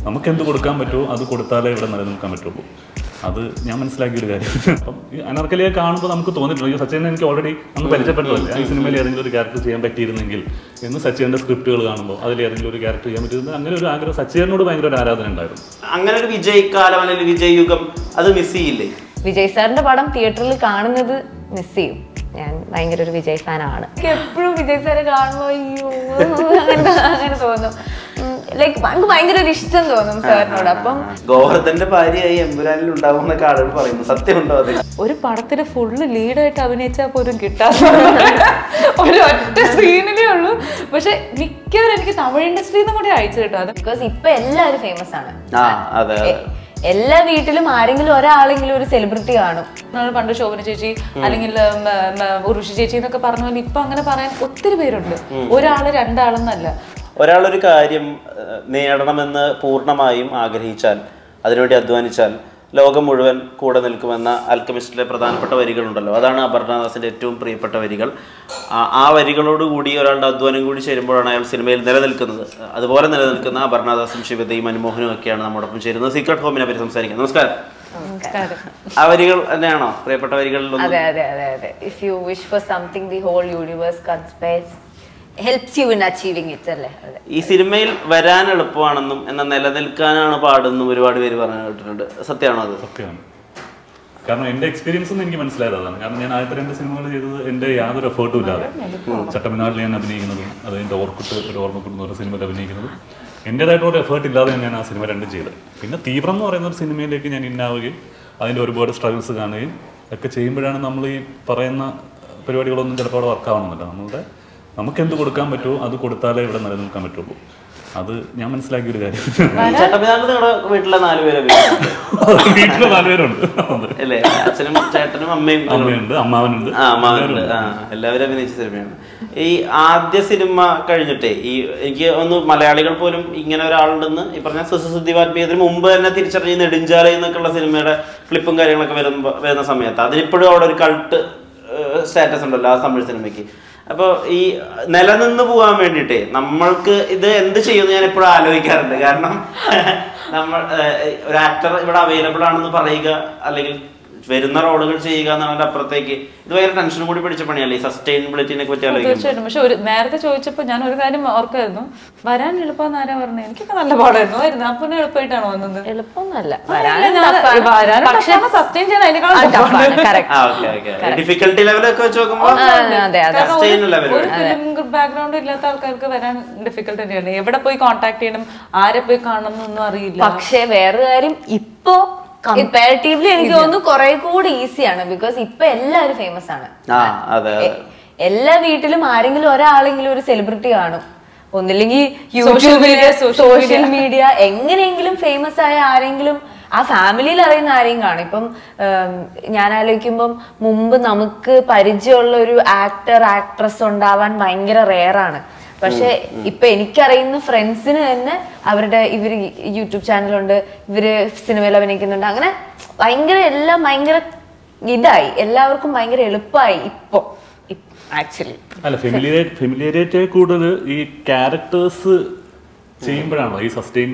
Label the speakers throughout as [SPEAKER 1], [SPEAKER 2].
[SPEAKER 1] നമുക്ക് എന്ത് കൊടുക്കാൻ പറ്റുമോ അത് കൊടുത്താലേ ഇവിടെ നിലനിൽക്കാൻ പറ്റുള്ളൂ അത് ഞാൻ മനസ്സിലാക്കിയ ഒരു കാര്യം അപ്പം ഈ അനാർക്കലിയെ കാണുമ്പോൾ നമുക്ക് തോന്നിയിട്ടുണ്ട് ഈ സച്ചിനെ എനിക്ക് ഓൾറെഡി അന്ന് പരിചയപ്പെട്ടതല്ലേ ഈ സിനിമയിൽ ഏതെങ്കിലും ഒരു ക്യാരക്ടർ ചെയ്യാൻ പറ്റിയിരുന്നെങ്കിൽ എന്ന് സച്ചിന്റെ സ്ക്രിപ്റ്റുകൾ കാണുമ്പോൾ അതിൽ ഏതെങ്കിലും ഒരു ക്യാരക്ടർ ചെയ്യാൻ പറ്റിയിരുന്നത് അങ്ങനെ ഒരു ആഗ്രഹം സച്ചിനോട് ഭയങ്കര ഒരു ആരാധന ഉണ്ടായിരുന്നു
[SPEAKER 2] അങ്ങനെ ഒരു വിജയ് കാലം അല്ലെങ്കിൽ വിജയ് യുഗം അത് മിസ് ചെയ്യില്ലേ
[SPEAKER 3] വിജയ് സാറിന്റെ പടം തിയേറ്ററിൽ കാണുന്നത് മിസ് ചെയ്യും ഞാൻ ഭയങ്കര ഒരു വിജയ് ഫാനാണ് എനിക്ക് എപ്പോഴും വിജയ് സാറെ കാണുമ്പോൾ അയ്യോ അങ്ങനെ അങ്ങനെ തോന്നും ലൈക്ക് എനിക്ക് ഭയങ്കര ഒരു ഇഷ്ടം തോന്നും സാറിനോട് അപ്പം
[SPEAKER 2] ഗോവർദ്ധന്റെ ഭാര്യയായി എമ്പുരാനിൽ ഉണ്ടാവും എന്നൊക്കെ ആളുകൾ പറയുന്നു സത്യമുണ്ടോ അത്
[SPEAKER 4] ഒരു പടത്തിന് ഫുള്ള് ലീഡായിട്ട് അഭിനയിച്ചാൽ പോലും കിട്ടാത്ത ഒരു ഒറ്റ സീനിലേ ഉള്ളൂ പക്ഷെ മിക്കവരും എനിക്ക് തമിഴ് ഇൻഡസ്ട്രിയിൽ നിന്നും കൂടി അയച്ചു കിട്ടും അത്
[SPEAKER 3] ബിക്കോസ് ഇപ്പൊ എല്ലാവരും ഫേമസ് ആണ്
[SPEAKER 2] ആ അതെ അതെ
[SPEAKER 3] എ- എല്ലാ വീട്ടിലും ആരെങ്കിലും ഒരാളെങ്കിലും ഒരു സെലിബ്രിറ്റി കാണും
[SPEAKER 4] നമ്മൾ പണ്ട് ശോഭന ചേച്ചി അല്ലെങ്കിൽ ഉം, ഉം, ഉറുഷി ചേച്ചി എന്നൊക്കെ പറഞ്ഞ പോലെ ഇപ്പൊ അങ്ങനെ പറയാൻ ഒത്തിരി പേരുണ്ട് ഒരാള് രണ്ടാളെന്നല്ല
[SPEAKER 2] ഒരാളൊരു കാര്യം ഏഹ്, നേടണമെന്ന് പൂർണ്ണമായും ആഗ്രഹിച്ചാൽ അതിനുവേണ്ടി അധ്വാനിച്ചാൽ ലോകം മുഴുവൻ കൂടെ നിൽക്കുമെന്ന അൽക്കമിസ്റ്റിലെ പ്രധാനപ്പെട്ട വരികളുണ്ടല്ലോ അതാണ് അപർണദാസിന്റെ ഏറ്റവും പ്രിയപ്പെട്ട വരികൾ ആ- ആ വരികളോടുകൂടി ഒരാളുടെ അധ്വാനം കൂടി ചേരുമ്പോഴാണ് അയാൾ സിനിമയിൽ നിലനിൽക്കുന്നത് അതുപോലെ നിലനിൽക്കുന്ന അപർണദാസും ശിവതയും അനുമോഹനും ഒക്കെയാണ് നമ്മോടൊപ്പം ചേരുന്നത് സീക്രട്ട് ഹോമിനെ പറ്റി സംസാരിക്കുന്നത് നമസ്കാരം
[SPEAKER 4] നമസ്കാരം
[SPEAKER 2] ആ വരികൾ തന്നെയാണോ പ്രിയപ്പെട്ട വരികളിൽ ഒന്ന്
[SPEAKER 3] അതെ അതെ അതെ അതെ if you wish for something the whole universe conspires helps you in achieving it അല്ലേ അതെ
[SPEAKER 2] ഈ സിനിമയിൽ വരാൻ എളുപ്പമാണെന്നും എന്നാൽ നിലനിൽക്കാനാണ് പാടെന്നും ഒരുപാട് പേര് പറഞ്ഞു കേട്ടിട്ടുണ്ട് സത്യമാണോ അത്
[SPEAKER 1] സത്യമാണ് കാരണം എൻ്റെ എക്സ്പീരിയൻസ് ഒന്നും എനിക്ക് മനസ്സിലായത് അതാണ് കാരണം ഞാൻ ആദ്യത്തെ രണ്ട് സിനിമകൾ ചെയ്തത് എൻ്റെ യാതൊരു എഫേർട്ടും ഇല്ലാതെ ചട്ടമിനാടിൽ ഞാൻ അഭിനയിക്കുന്നതും അത് എൻ്റെ ഓർക്കുട്ട് ഒരു ഓർമ്മക്കുട്ട് ഒരു സിനിമയിൽ അഭിനയിക്കുന്നതും എൻ്റെതായിട്ടുള്ള ഒരു എഫേർട്ട് ഇല്ലാതെ ഞാൻ ആ സിനിമ രണ്ടും ചെയ്തത് പിന്നെ തീവ്രം എന്ന് പറയുന്ന ഒരു സിനിമയിലേക്ക് ഞാൻ ഇന്നാവുകയും അതിൻ്റെ ഒരുപാട് സ്ട്രഗിൾസ് കാണുകയും ഒക്കെ ചെയ്യുമ്പോഴാണ് നമ്മൾ ഈ പറയുന്ന പരിപാടികളൊന്നും ചിലപ്പോൾ അവിടെ വർക്ക് ആവണമെന്നില്ല നമ്മളുടെ നമുക്ക് എന്ത് കൊടുക്കാൻ പറ്റുമോ അത് കൊടുത്താലേ ഇവിടെ നിലനിൽക്കാൻ പറ്റുള്ളൂ അത് ഞാൻ മനസ്സിലാക്കിയ ഒരു കാര്യം
[SPEAKER 2] ചട്ടമ്പിനാട്ടിൽ നിങ്ങളുടെ വീട്ടിലെ നാലുപേരെ
[SPEAKER 1] വീട്ടിൽ നാലുപേരുണ്ട്
[SPEAKER 2] അല്ലേ അച്ഛനും ചേട്ടനും അമ്മയും
[SPEAKER 1] അമ്മയുണ്ട് അമ്മാവനുണ്ട്
[SPEAKER 2] ആ അമ്മാവനുണ്ട് ആ എല്ലാവരും അഭിനയിച്ച സിനിമയാണ് ഈ ആദ്യ സിനിമ കഴിഞ്ഞിട്ടേ ഈ എനിക്ക് ഒന്ന് മലയാളികൾ പോലും ഇങ്ങനെ ഒരാളുണ്ടെന്ന് ഈ പറഞ്ഞ സുസുദ്ധിവാത്മീയത്തിന് മുമ്പ് തന്നെ തിരിച്ചറിഞ്ഞ് നെടുഞ്ചാല എന്നൊക്കെയുള്ള സിനിമയുടെ ക്ലിപ്പും കാര്യങ്ങളൊക്കെ വരുമ്പോ വരുന്ന സമയത്ത് അതിനിപ്പോഴും അവിടെ ഒരു കൾട്ട് സ്റ്റാറ്റസ് ഉണ്ടല്ലോ ആ തമിഴ് സിനിമയ്ക്ക് അപ്പോൾ ഈ നിലനിന്ന് പോകാൻ വേണ്ടിയിട്ടേ നമ്മൾക്ക് ഇത് എന്ത് ചെയ്യുമെന്ന് ഞാൻ എപ്പോഴും ആലോചിക്കാറുണ്ട് കാരണം നമ്മൾ ഏഹ്, ഒരു ആക്ടർ ഇവിടെ അവൈലബിൾ ആണെന്ന് പറയുക അല്ലെങ്കിൽ വരുന്ന റോളുകൾ ചെയ്യുക എന്നതിന്റെ അപ്പുറത്തേക്ക് ഇത് ഭയങ്കര ടെൻഷനും കൂടി പിടിച്ച പണിയല്ലേ ഈ സസ്റ്റൈനബിലിറ്റിനെ പറ്റി ആലോചിക്കുമ്പോൾ
[SPEAKER 4] തീർച്ചയായിട്ടും പക്ഷെ ഒരു നേരത്തെ ചോദിച്ചപ്പോ ഞാൻ ഒരു കാര്യം ഓർക്കായിരുന്നു വരാൻ എളുപ്പമെന്ന് ആരാ പറഞ്ഞത് എനിക്കൊക്കെ നല്ല പാടായിരുന്നു ആയിരുന്നു അപ്പൊ എളുപ്പമായിട്ടാണ് വന്നത്
[SPEAKER 3] എളുപ്പമൊന്നുമല്ല
[SPEAKER 4] പക്ഷെ സസ്റ്റെയിൻ ചെയ്യാൻ അതിനേക്കാളും
[SPEAKER 3] കറക്റ്റ്
[SPEAKER 2] ആ ഓക്കെ ഓക്കെ ഡിഫിക്കൽട്ടി ലെവലൊക്കെ വെച്ച് നോക്കുമ്പോൾ
[SPEAKER 3] അതെ അതെ
[SPEAKER 2] സസ്റ്റൈൻ ലെവൽ
[SPEAKER 4] ഒരു ഫിലിം ബാക്ക്ഗ്രൗണ്ട് ഇല്ലാത്ത ആൾക്കാർക്ക് വരാൻ ഡിഫിക്കൽട്ട് തന്നെയാണ് എവിടെ പോയി കോൺടാക്ട് ചെയ്യണം ആരെ പോയി കാണണം എന്നൊന്നും അറിയില്ല
[SPEAKER 3] പക്ഷേ വേറൊരു കാര്യം ഇപ്പോ കമ്പാരിറ്റീവ്ലി എനിക്ക് തോന്നുന്നു കുറെ കൂടി ഈസിയാണ് ബിക്കോസ് ഇപ്പൊ എല്ലാവരും ഫേമസ് ആണ്
[SPEAKER 2] ആ അതെ അതെ
[SPEAKER 3] എ- എല്ലാ വീട്ടിലും ആരെങ്കിലും ഒരാളെങ്കിലും ഒരു സെലിബ്രിറ്റി കാണും ഒന്നില്ലെങ്കിൽ യൂട്യൂബില് സോഷ്യൽ മീഡിയ എങ്ങനെയെങ്കിലും ഫേമസ് ആയ ആരെങ്കിലും ആ ഫാമിലിയിൽ അറിയുന്ന ആരെയും കാണും ഇപ്പം ഉം, ഞാൻ ആലോചിക്കുമ്പം മുമ്പ് നമുക്ക് പരിചയമുള്ള ഒരു ആക്ടർ ആക്ട്രസ് ഉണ്ടാവാൻ ഭയങ്കര റെയറാണ് പക്ഷെ ഇപ്പൊ എനിക്കറിയുന്ന ഫ്രണ്ട്സിന് തന്നെ അവരുടെ ഇവര് യൂട്യൂബ് ചാനലുണ്ട് ഇവര് സിനിമയിൽ അഭിനയിക്കുന്നുണ്ട് അങ്ങനെ ഭയങ്കര എല്ലാം ഭയങ്കര ഇതായി എല്ലാവർക്കും ഭയങ്കര എളുപ്പമായി ഇപ്പൊ ആക്ച്വലി
[SPEAKER 1] അല്ല ഫെമിലിയർ ഫെമിലിയറിറ്റി കൂടുതൽ ഈ ക്യാരക്ടേഴ്സ് ചെയ്യുമ്പോഴാണല്ലോ ഈ സസ്റ്റെയിൻ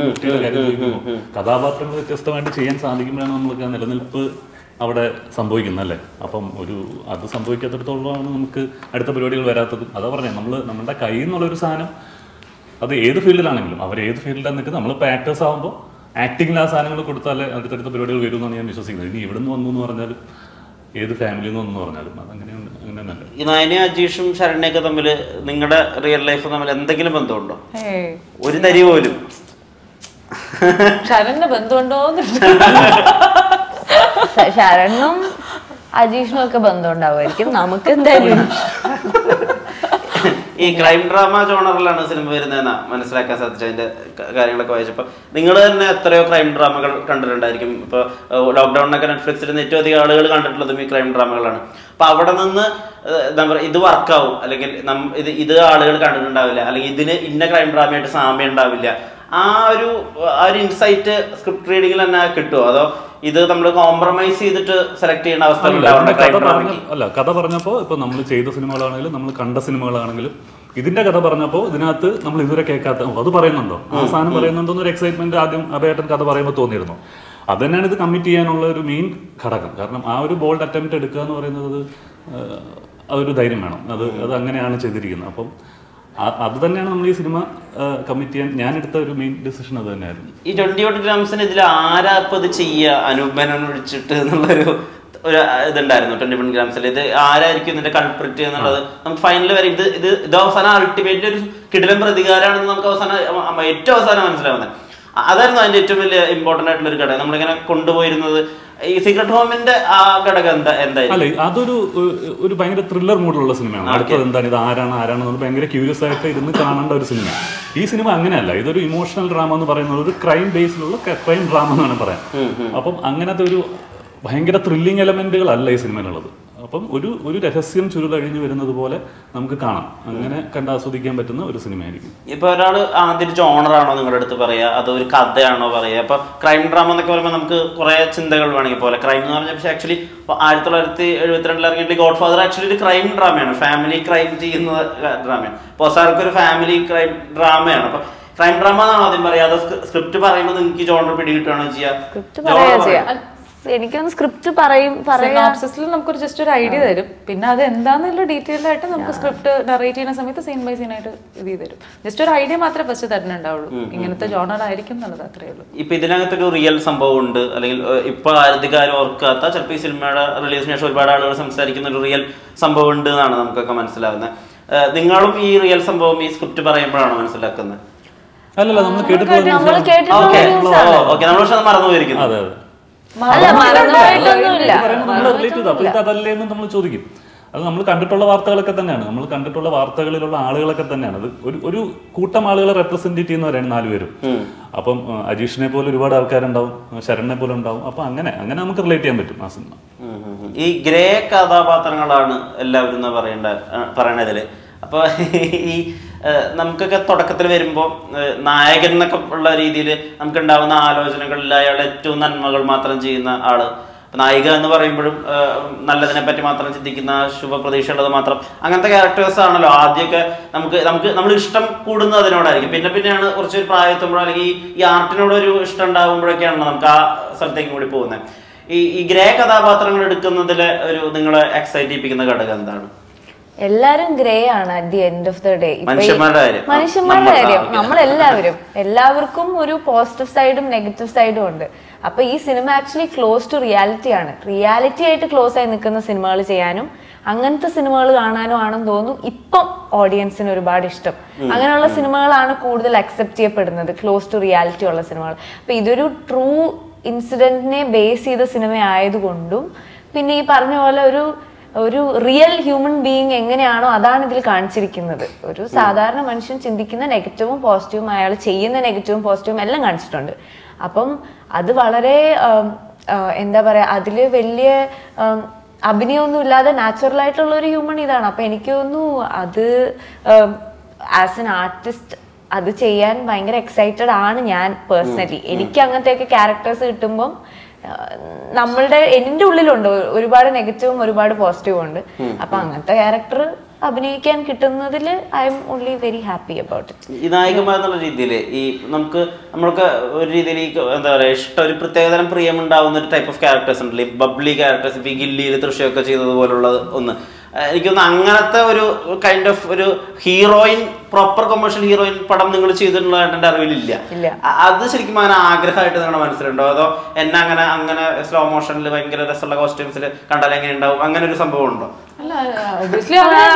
[SPEAKER 1] കഥാപാത്രങ്ങൾ വ്യത്യസ്തമായിട്ട് ചെയ്യാൻ സാധിക്കുമ്പോഴാണ് നമ്മൾക്ക് ആ നിലനിൽപ്പ് അവിടെ സംഭവിക്കുന്നത് അല്ലേ അപ്പം ഒരു അത് സംഭവിക്കാത്തിടത്തോളമാണ് നമുക്ക് അടുത്ത പരിപാടികൾ വരാത്തതും അതാ പറഞ്ഞത് നമ്മൾ നമ്മുടെ കയ്യിൽ നിന്നുള്ളൊരു സാധനം അത് ഏത് ഫീൽഡിലാണെങ്കിലും അവർ ഏത് ഫീൽഡിലാണ് നിൽക്കുന്നത് നമ്മളിപ്പോൾ ആക്ടേഴ്സ് ആകുമ്പോൾ ആക്ടിങ്ങിൽ ആ സാധനങ്ങൾ കൊടുത്താലേ അടുത്തടുത്ത പരിപാടികൾ വരുമെന്നാണ് ഞാൻ വിശ്വസിക്കുന്നത് ഇനി ഇവിടെ നിന്ന് വന്നു എന്ന് പറഞ്ഞാലും ഏത് ഫാമിലിയിൽ നിന്ന് വന്നു എന്ന് പറഞ്ഞാലും അതങ്ങനെയുണ്ട് അങ്ങനെ തന്നെ
[SPEAKER 2] ഈ നയന അജീഷും ശരണ്യൊക്കെ തമ്മിൽ നിങ്ങളുടെ റിയൽ ലൈഫ് തമ്മിൽ എന്തെങ്കിലും ബന്ധമുണ്ടോ
[SPEAKER 4] ഏയ്
[SPEAKER 2] ഒരു തരി പോലും
[SPEAKER 4] ശരണിന് ബന്ധമുണ്ടോന്ന്
[SPEAKER 3] ശരണ്ണും അജീഷിനും ഒക്കെ ബന്ധം ഉണ്ടാവുമായിരിക്കും നമുക്ക് എന്തായാലും
[SPEAKER 2] ഈ ക്രൈം ഡ്രാമ ജോണറിലാണ് സിനിമ വരുന്നതെന്നാ മനസ്സിലാക്കാൻ സാധിച്ചത് അതിന്റെ ക- കാര്യങ്ങളൊക്കെ വായിച്ചപ്പോൾ നിങ്ങൾ തന്നെ എത്രയോ ക്രൈം ഡ്രാമകൾ കണ്ടിട്ടുണ്ടായിരിക്കും ഇപ്പോൾ ലോക്ക്ഡൌണിനൊക്കെ നെറ്റ്ഫ്ലിക്സിൽ നിന്ന് ഏറ്റവും അധികം ആളുകൾ കണ്ടിട്ടുള്ളതും ഈ ക്രൈം ഡ്രാമകളാണ് അപ്പൊ അവിടെ നിന്ന് ഏഹ്, എന്താ പറയുക ഇത് വർക്കാവും അല്ലെങ്കിൽ നം- ഇത് ഇത് ആളുകൾ കണ്ടിട്ടുണ്ടാവില്ല അല്ലെങ്കിൽ ഇതിന് ഇന്ന ക്രൈം ഡ്രാമയായിട്ട് സാമ്യം ഉണ്ടാവില്ല ആ ഒരു ആ ഒരു ഇൻസൈറ്റ് സ്ക്രിപ്റ്റ് റീഡിങ്ങിൽ തന്നെ കിട്ടുമോ അതോ ഇത് നമ്മൾ കോംപ്രമൈസ് ചെയ്തിട്ട് സെലക്ട് ചെയ്യുന്ന അവസ്ഥ
[SPEAKER 1] അല്ല,
[SPEAKER 2] ഉണ്ടാവുന്നുണ്ട്
[SPEAKER 1] ഇതിന്റെ കഥ
[SPEAKER 2] crime
[SPEAKER 1] പറഞ്ഞ
[SPEAKER 2] drama ക്ക്.
[SPEAKER 1] അല്ല കഥ പറഞ്ഞപ്പോൾ ഇപ്പൊ നമ്മൾ ചെയ്ത സിനിമകളാണെങ്കിലും നമ്മൾ കണ്ട സിനിമകളാണെങ്കിലും ഇതിന്റെ കഥ പറഞ്ഞപ്പോൾ ഇതിനകത്ത് നമ്മൾ ഇതുവരെ കേൾക്കാത്ത ഓ, അത് പറയുന്നുണ്ടോ ആ സാധനം പറയുന്നുണ്ടോ എന്നൊരു എക്സൈറ്റ്മെന്റ് ആദ്യം അഭയേട്ടൻ കഥ പറയുമ്പോൾ തോന്നിയിരുന്നു അത് തന്നെയാണ് ഇത് കമ്മിറ്റ് ചെയ്യാനുള്ള ഒരു മെയിൻ ഘടകം കാരണം ആ ഒരു ബോൾഡ് അറ്റംപ്റ്റ് എടുക്കുക എന്ന് പറയുന്നത് ആ, അതൊരു ധൈര്യം വേണം അത് അത് അങ്ങനെയാണ് ചെയ്തിരിക്കുന്നത് അപ്പം ആ- അത് തന്നെയാണ് നമ്മൾ ഈ സിനിമ കമ്മിറ്റ് ചെയ്യാൻ ഞാൻ എടുത്ത ഒരു മെയിൻ ഡിസിഷൻ അത് തന്നെയായിരുന്നു
[SPEAKER 2] ഈ ട്വന്റി വൺ ഗ്രാംസിന് ഇതിൽ ആരാ ഇപ്പൊ ഇത് ചെയ്യുക അനൂപനം വിളിച്ചിട്ട് എന്നുള്ളൊരു ഒരു ഇതുണ്ടായിരുന്നു ട്വന്റി വൺ ഗ്രാംസിൽ ഇത് ആരായിരിക്കും ഇതിന്റെ കൾപ്രിറ്റ് എന്നുള്ളത് നമുക്ക് ഫൈനൽ വരെ ഇത് ഇത് ഇത് അവസാനം അൾട്ടിമേറ്റ്ലി ഒരു കിടിലം പ്രതികാരമാണെന്ന് നമുക്ക് അവസാനം അ- ഏറ്റവും അവസാനം മനസ്സിലാവുന്നത് അ- അതായിരുന്നു അതിന്റെ ഏറ്റവും വലിയ ഇമ്പോർട്ടന്റ് ആയിട്ടുള്ള ഒരു ഘടകം നമ്മളിങ്ങനെ കൊണ്ടുപോയിരുന്നത് ഈ സീക്രട്ട് ഹോമിന്റെ ആ ഘടകം എന്താ എന്തായിരുന്നു
[SPEAKER 1] അല്ല അതൊരു ഒരു- ഒരു ഭയങ്കര ത്രില്ലർ മൂഡിലുള്ള സിനിമയാണ് അടുത്തത് എന്താണ് ഇത് ആരാണ് ആരാണെന്ന് ഭയങ്കര ക്യൂരിയസ് ആയിട്ട് ഇരുന്ന് കാണേണ്ട ഒരു സിനിമ ഈ സിനിമ അങ്ങനെയല്ല ഇതൊരു ഇമോഷണൽ ഡ്രാമ എന്ന് പറയുന്നത് ഒരു ക്രൈം ബേസിലുള്ള ക്രൈം ഡ്രാമ എന്ന് വേണം പറയാം അപ്പം അങ്ങനത്തെ ഒരു ഭയങ്കര ത്രില്ലിംഗ് എലമെന്റുകളല്ല ഈ സിനിമയിലുള്ളത് അപ്പം ഒരു ഒരു രഹസ്യം ചുരുളഴിഞ്ഞു വരുന്നത് പോലെ നമുക്ക് കാണാം അങ്ങനെ കണ്ട് ആസ്വദിക്കാൻ പറ്റുന്ന ഒരു സിനിമയായിരിക്കും
[SPEAKER 2] ഇപ്പൊ ഒരാള് ആദ്യം ജോണർ ആണോ നിങ്ങളുടെ അടുത്ത് പറയാ അതോ ഒരു കഥയാണോ പറയാ ഇപ്പൊ ക്രൈം ഡ്രാമ എന്നൊക്കെ പറയുമ്പോൾ നമുക്ക് കുറെ ചിന്തകൾ വേണമെങ്കിൽ പോലെ ക്രൈം എന്ന് പറഞ്ഞാൽ പക്ഷേ ആക്ച്വലി ആയിരത്തി തൊള്ളായിരത്തി എഴുപത്തിരണ്ടിൽ ഇറങ്ങിയിട്ട് ഗോഡ് ഫാദർ ആക്ച്വലി ഒരു ക്രൈം ഡ്രാമയാണ് ഫാമിലി ക്രൈം ചെയ്യുന്ന ഡ്രാമയാണ് പൊസാർക്ക് ഒരു ഫാമിലി ക്രൈം ഡ്രാമയാണ് അപ്പൊ ക്രൈം ഡ്രാമ എന്നാണ് ആദ്യം പറയാ അതോ സ്ക്രിപ്റ്റ് പറയുമ്പോൾ നിങ്ങൾക്ക് ജോണർ പിടികിട്ടുകയാണോ ചെയ്യാ
[SPEAKER 3] സ്ക്രിപ്റ്റ് പറയാ ചെയ്യാം എനിക്കൊന്ന് സ്ക്രിപ്റ്റ് പറയും പറയാ
[SPEAKER 4] സിനോപ്സിസിൽ നമുക്കൊരു ജസ്റ്റ് ഒരു ഐഡിയ തരും പിന്നെ അത് എന്താന്നുള്ള ഡീറ്റെയിൽ ആയിട്ട് നമുക്ക് സ്ക്രിപ്റ്റ് നറേറ്റ് ചെയ്യുന്ന സമയത്ത് സീൻ ബൈ സീൻ ആയിട്ട് ഇത് ചെയ്ത് തരും ജസ്റ്റ് ഒരു ഐഡിയ മാത്രമേ ഫസ്റ്റ് തരുന്നുണ്ടാവുള്ളൂ ഇങ്ങനത്തെ ജോണർ ആയിരിക്കും എന്നുള്ളത് അത്രേ ഉള്ളൂ
[SPEAKER 2] ഇപ്പൊ ഇതിനകത്തൊരു റിയൽ സംഭവം ഉണ്ട് അല്ലെങ്കിൽ ഏഹ്, ഇപ്പൊ അധികാരം ഓർക്കാത്ത ചിലപ്പോൾ ഈ സിനിമയുടെ റിലീസിന് ശേഷം ഒരുപാട് ആളുകൾ സംസാരിക്കുന്ന ഒരു റിയൽ സംഭവം ഉണ്ട് എന്നാണ് നമുക്കൊക്കെ മനസ്സിലാവുന്നത് ഏഹ്, നിങ്ങളും ഈ റിയൽ സംഭവം ഈ സ്ക്രിപ്റ്റ് പറയുമ്പോഴാണ് മനസ്സിലാക്കുന്നത്
[SPEAKER 1] അല്ലല്ല നമ്മൾ കേട്ടിട്ടുള്ള
[SPEAKER 3] നമ്മൾ
[SPEAKER 1] news-
[SPEAKER 3] കേട്ടിട്ടുള്ള
[SPEAKER 2] ഓക്കെ
[SPEAKER 3] news ആണ്.
[SPEAKER 2] ഓക്കെ നമ്മൾ പക്ഷെ അത് മറന്നു പോയിരിക്കുന്നു
[SPEAKER 1] അതെ അതെ
[SPEAKER 3] അല്ല മറന്നുപോയിട്ടൊന്നുമില്ല
[SPEAKER 1] നമ്മൾ റിലേറ്റ് ചെയ്തു അപ്പൊ ഇത് അതല്ലേ എന്ന് നമ്മൾ ചോദിക്കും അത് നമ്മൾ കണ്ടിട്ടുള്ള വാർത്തകളൊക്കെ തന്നെയാണ് നമ്മൾ കണ്ടിട്ടുള്ള വാർത്തകളിലുള്ള ആളുകളൊക്കെ തന്നെയാണ് അത് ഒരു ഒരു കൂട്ടം ആളുകളെ റെപ്രസെന്റ് ചെയ്യുന്നവരാണ് നാലുപേരും അപ്പം ആ, അജീഷിനെ പോലെ ഒരുപാട് ആൾക്കാരുണ്ടാവും ശരണിനെ പോലെ ഉണ്ടാവും അപ്പൊ അങ്ങനെ അങ്ങനെ നമുക്ക് റിലേറ്റ് ചെയ്യാൻ പറ്റും ആ സിനിമ
[SPEAKER 2] ഉം ഉം ഉം. ഈ ഗ്രേ കഥാപാത്രങ്ങളാണ് എല്ലാവരും എന്ന് പറയേണ്ട ആ, പറയണതില് അപ്പൊ ഈ ഏഹ്, നമുക്കൊക്കെ തുടക്കത്തിൽ വരുമ്പോൾ നായകൻ എന്നൊക്കെ ഉള്ള രീതിയിൽ നമുക്ക് ഉണ്ടാവുന്ന ആലോചനകളിൽ അയാൾ ഏറ്റവും നന്മകൾ മാത്രം ചെയ്യുന്ന ആള് ഇപ്പൊ നായിക എന്ന് പറയുമ്പോഴും ഏഹ്, നല്ലതിനെ പറ്റി മാത്രം ചിന്തിക്കുന്ന ശുഭപ്രതീക്ഷയുള്ളത് മാത്രം അങ്ങനത്തെ ക്യാരക്ടേഴ്സ് ആണല്ലോ ആദ്യമൊക്കെ നമുക്ക് നമുക്ക് നമ്മൾ ഇഷ്ടം കൂടുന്നത് അതിനോടായിരിക്കും പിന്നെ പിന്നെയാണ് കുറച്ച് ഒരു പ്രായത്തുമ്പോൾ അല്ലെങ്കിൽ ഈ- ഈ ആർട്ടിനോട് ഒരു ഇഷ്ടം ഉണ്ടാകുമ്പോഴൊക്കെയാണല്ലോ നമുക്ക് ആ സ്ഥലത്തേക്ക് കൂടി പോകുന്നത് ഈ ഈ ഗ്രേ കഥാപാത്രങ്ങൾ എടുക്കുന്നതിലെ ഒരു നിങ്ങളെ എക്സൈറ്റ് ചെയ്യിപ്പിക്കുന്ന ഘടകം എന്താണ്
[SPEAKER 3] എല്ലാരും ഗ്രേ ആണ് at the end of the day
[SPEAKER 2] മനുഷ്യന്മാരുടെ കാര്യം.
[SPEAKER 3] മനുഷ്യന്മാരുടെ
[SPEAKER 2] നമ്മൾ-
[SPEAKER 3] കാര്യം
[SPEAKER 2] ആ,
[SPEAKER 3] നമ്മളെല്ലാവരും എല്ലാവർക്കും ഒരു പോസിറ്റീവ് സൈഡും നെഗറ്റീവ് സൈഡും ഉണ്ട് അപ്പൊ ഈ cinema actually close to reality ആണ് റിയാലിറ്റി ആയിട്ട് ക്ലോസ് ആയി നിൽക്കുന്ന സിനിമകൾ ചെയ്യാനും അങ്ങനത്തെ സിനിമകൾ കാണാനും ആണെന്ന് തോന്നുന്നു ഇപ്പം ഓഡിയൻസിന് ഒരുപാട് ഇഷ്ടം അങ്ങനെയുള്ള സിനിമകളാണ് കൂടുതൽ അക്സെപ്റ്റ് ചെയ്യപ്പെടുന്നത് ക്ലോസ് ടു റിയാലിറ്റി ഉള്ള സിനിമകൾ അപ്പൊ ഇതൊരു ട്രൂ ഇൻസിഡന്റിനെ ബേസ് ചെയ്ത സിനിമ ആയതുകൊണ്ടും പിന്നെ ഈ പറഞ്ഞ പോലെ ഒരു ഒരു റിയൽ ഹ്യൂമൻ ബീയിങ് എങ്ങനെയാണോ അതാണ് ഇതിൽ കാണിച്ചിരിക്കുന്നത് ഒരു സാധാരണ മനുഷ്യൻ ചിന്തിക്കുന്ന നെഗറ്റീവും പോസിറ്റീവും അയാൾ ചെയ്യുന്ന നെഗറ്റീവും പോസിറ്റീവും എല്ലാം കാണിച്ചിട്ടുണ്ട് അപ്പം അത് വളരെ ആം, ആ, എന്താ പറയാ അതില് വലിയ ആം, അഭിനയമൊന്നും ഇല്ലാതെ നാച്ചുറൽ ആയിട്ടുള്ള ഒരു ഹ്യൂമൺ ഇതാണ് അപ്പൊ എനിക്ക് തോന്നുന്നു അത് ആസ് എൻ ആർട്ടിസ്റ്റ് അത് ചെയ്യാൻ ഭയങ്കര എക്സൈറ്റഡ് ആണ് ഞാൻ പേഴ്സണലി എനിക്ക് അങ്ങനത്തെയൊക്കെ ക്യാരക്ടേഴ്സ് കിട്ടുമ്പം ആഹ് നമ്മളുടെ എൻ്റെ ഉള്ളിലുണ്ട് ഒ- ഒരുപാട് നെഗറ്റീവും ഒരുപാട് പോസിറ്റീവും ഉണ്ട് അപ്പൊ അങ്ങനത്തെ ക്യാരക്ടർ അഭിനയിക്കാൻ കിട്ടുന്നതിൽ I am only very happy about it
[SPEAKER 2] ഈ നായികമാർ എന്നുള്ള രീതിയിൽ ഈ നമുക്ക് നമ്മൾക്ക് ഒരു രീതിയിൽ ഈ എന്താ പറയുക ഇഷ്ടം ഒരു പ്രത്യേകതരം പ്രിയം ഉണ്ടാവുന്ന ഒരു ടൈപ്പ് ഓഫ് ക്യാരക്ടേഴ്സ് ഉണ്ടല്ലോ ഈ ബബ്ലി ക്യാരക്ടേഴ്സ് ഇപ്പൊ ഈ ഗില്ലിയിൽ തൃശ്യൊക്കെ ചെയ്തതുപോലുള്ള ഒന്ന് ഏഹ് എനിക്കൊന്ന് അങ്ങനത്തെ ഒരു കൈൻഡ് ഓഫ് ഒരു ഹീറോയിൻ പ്രോപ്പർ കൊമേഴ്ഷ്യൽ ഹീറോയിൻ പടം നിങ്ങൾ ചെയ്തിട്ടുള്ളതായിട്ട് എൻ്റെ അറിവിലില്ല
[SPEAKER 3] ഇല്ല.
[SPEAKER 2] അ- അത് ശരിക്കും അങ്ങനെ ആഗ്രഹമായിട്ട് നിങ്ങളുടെ മനസ്സിലുണ്ടോ അതോ എന്നെ അങ്ങനെ അങ്ങനെ സ്ലോ മോഷനിൽ ഭയങ്കര രസമുള്ള കോസ്റ്റ്യൂംസിൽ കണ്ടാൽ എങ്ങനെ ഉണ്ടാവും അങ്ങനെ ഒരു സംഭവം ഉണ്ടോ
[SPEAKER 4] അല്ല ഒബ്വിയസ്ലി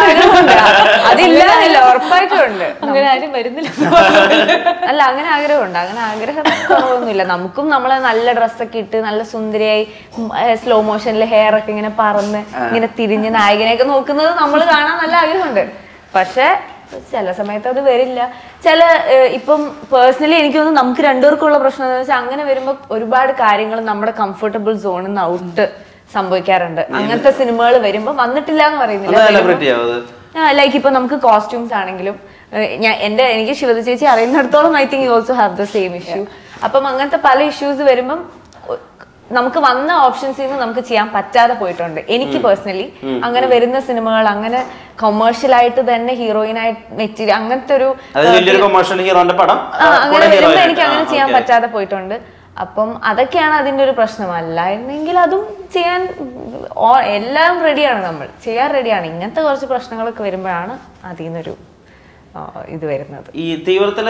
[SPEAKER 3] അതില്ല ഉറപ്പായിട്ടും ഉണ്ട്
[SPEAKER 4] അങ്ങനെ ആരും വരുന്നില്ല
[SPEAKER 3] അല്ല അങ്ങനെ ആഗ്രഹമുണ്ട് അങ്ങനെ ആഗ്രഹം കുറവൊന്നുമില്ല നമുക്കും നമ്മളെ നല്ല ഡ്രസ്സൊക്കെ ഇട്ട് നല്ല സുന്ദരിയായി സ്ലോ മോഷനിൽ ഹെയർ ഒക്കെ ഇങ്ങനെ പറന്ന് ഇങ്ങനെ തിരിഞ്ഞ് നായകനെയൊക്കെ നോക്കുന്നത് നമ്മൾ കാണാൻ നല്ല ആഗ്രഹമുണ്ട് പക്ഷെ ചില സമയത്ത് അത് വരില്ല ചില ഏഹ്, ഇപ്പം പേഴ്സണലി എനിക്ക് തോന്നുന്നു നമുക്ക് രണ്ടുപേർക്കുള്ള പ്രശ്നം എന്താണെന്ന് വെച്ചാൽ അങ്ങനെ വരുമ്പോൾ ഒരുപാട് കാര്യങ്ങൾ നമ്മുടെ കംഫർട്ടബിൾ സോണിൽ നിന്ന് ഔട്ട് സംഭവിക്കാറുണ്ട് അങ്ങനത്തെ സിനിമകൾ വരുമ്പോൾ വന്നിട്ടില്ല എന്ന്
[SPEAKER 2] ഒന്ന്
[SPEAKER 3] പറയുന്നില്ല
[SPEAKER 2] സെലിബ്രേറ്റ് ചെയ്യാവത്
[SPEAKER 3] ലൈക്ക് ഇപ്പൊ നമുക്ക് കോസ്റ്റ്യൂംസ് ആണെങ്കിലും ഏഹ് ഞാൻ എന്റെ എനിക്ക് ശിവത ചേച്ചി അറിയുന്നിടത്തോളം I think you also have the same issue അപ്പം അങ്ങനത്തെ പല ഇഷ്യൂസ് വരുമ്പം ഒ- നമുക്ക് വന്ന ഓപ്ഷൻസിൽ നിന്ന് നമുക്ക് ചെയ്യാൻ പറ്റാതെ പോയിട്ടുണ്ട് എനിക്ക് പേഴ്സണലി അങ്ങനെ വരുന്ന സിനിമകൾ അങ്ങനെ കൊമേഴ്ഷ്യൽ ആയിട്ട് തന്നെ ഹീറോയിനായിട്ട് മെറ്റീരിയൽ അങ്ങനത്തെ ഒരു
[SPEAKER 2] അത് വലിയൊരു കൊമേഴ്ഷ്യൽ ഹീറോന്റെ പടം
[SPEAKER 3] ആ,
[SPEAKER 2] ആ,
[SPEAKER 3] അങ്ങനെ
[SPEAKER 2] കൂടെ hero
[SPEAKER 3] വരുമ്പോ
[SPEAKER 2] ആയിട്ട്.
[SPEAKER 3] എനിക്ക് അങ്ങനെ
[SPEAKER 2] ആ,
[SPEAKER 3] ചെയ്യാൻ
[SPEAKER 2] okay.
[SPEAKER 3] പറ്റാതെ പോയിട്ടുണ്ട് അപ്പം അതൊക്കെയാണ് അതിന്റെ ഒരു പ്രശ്നം അല്ലായിരുന്നെങ്കിൽ അതും ചെയ്യാൻ ഓ- എല്ലാം റെഡിയാണ് നമ്മൾ ചെയ്യാൻ റെഡിയാണ് ഇങ്ങനത്തെ കുറച്ച് പ്രശ്നങ്ങളൊക്കെ വരുമ്പോഴാണ് അതിൽ നിന്നൊരു ആ, ഇത് വരുന്നത്
[SPEAKER 2] ഈ തീവ്രത്തിലെ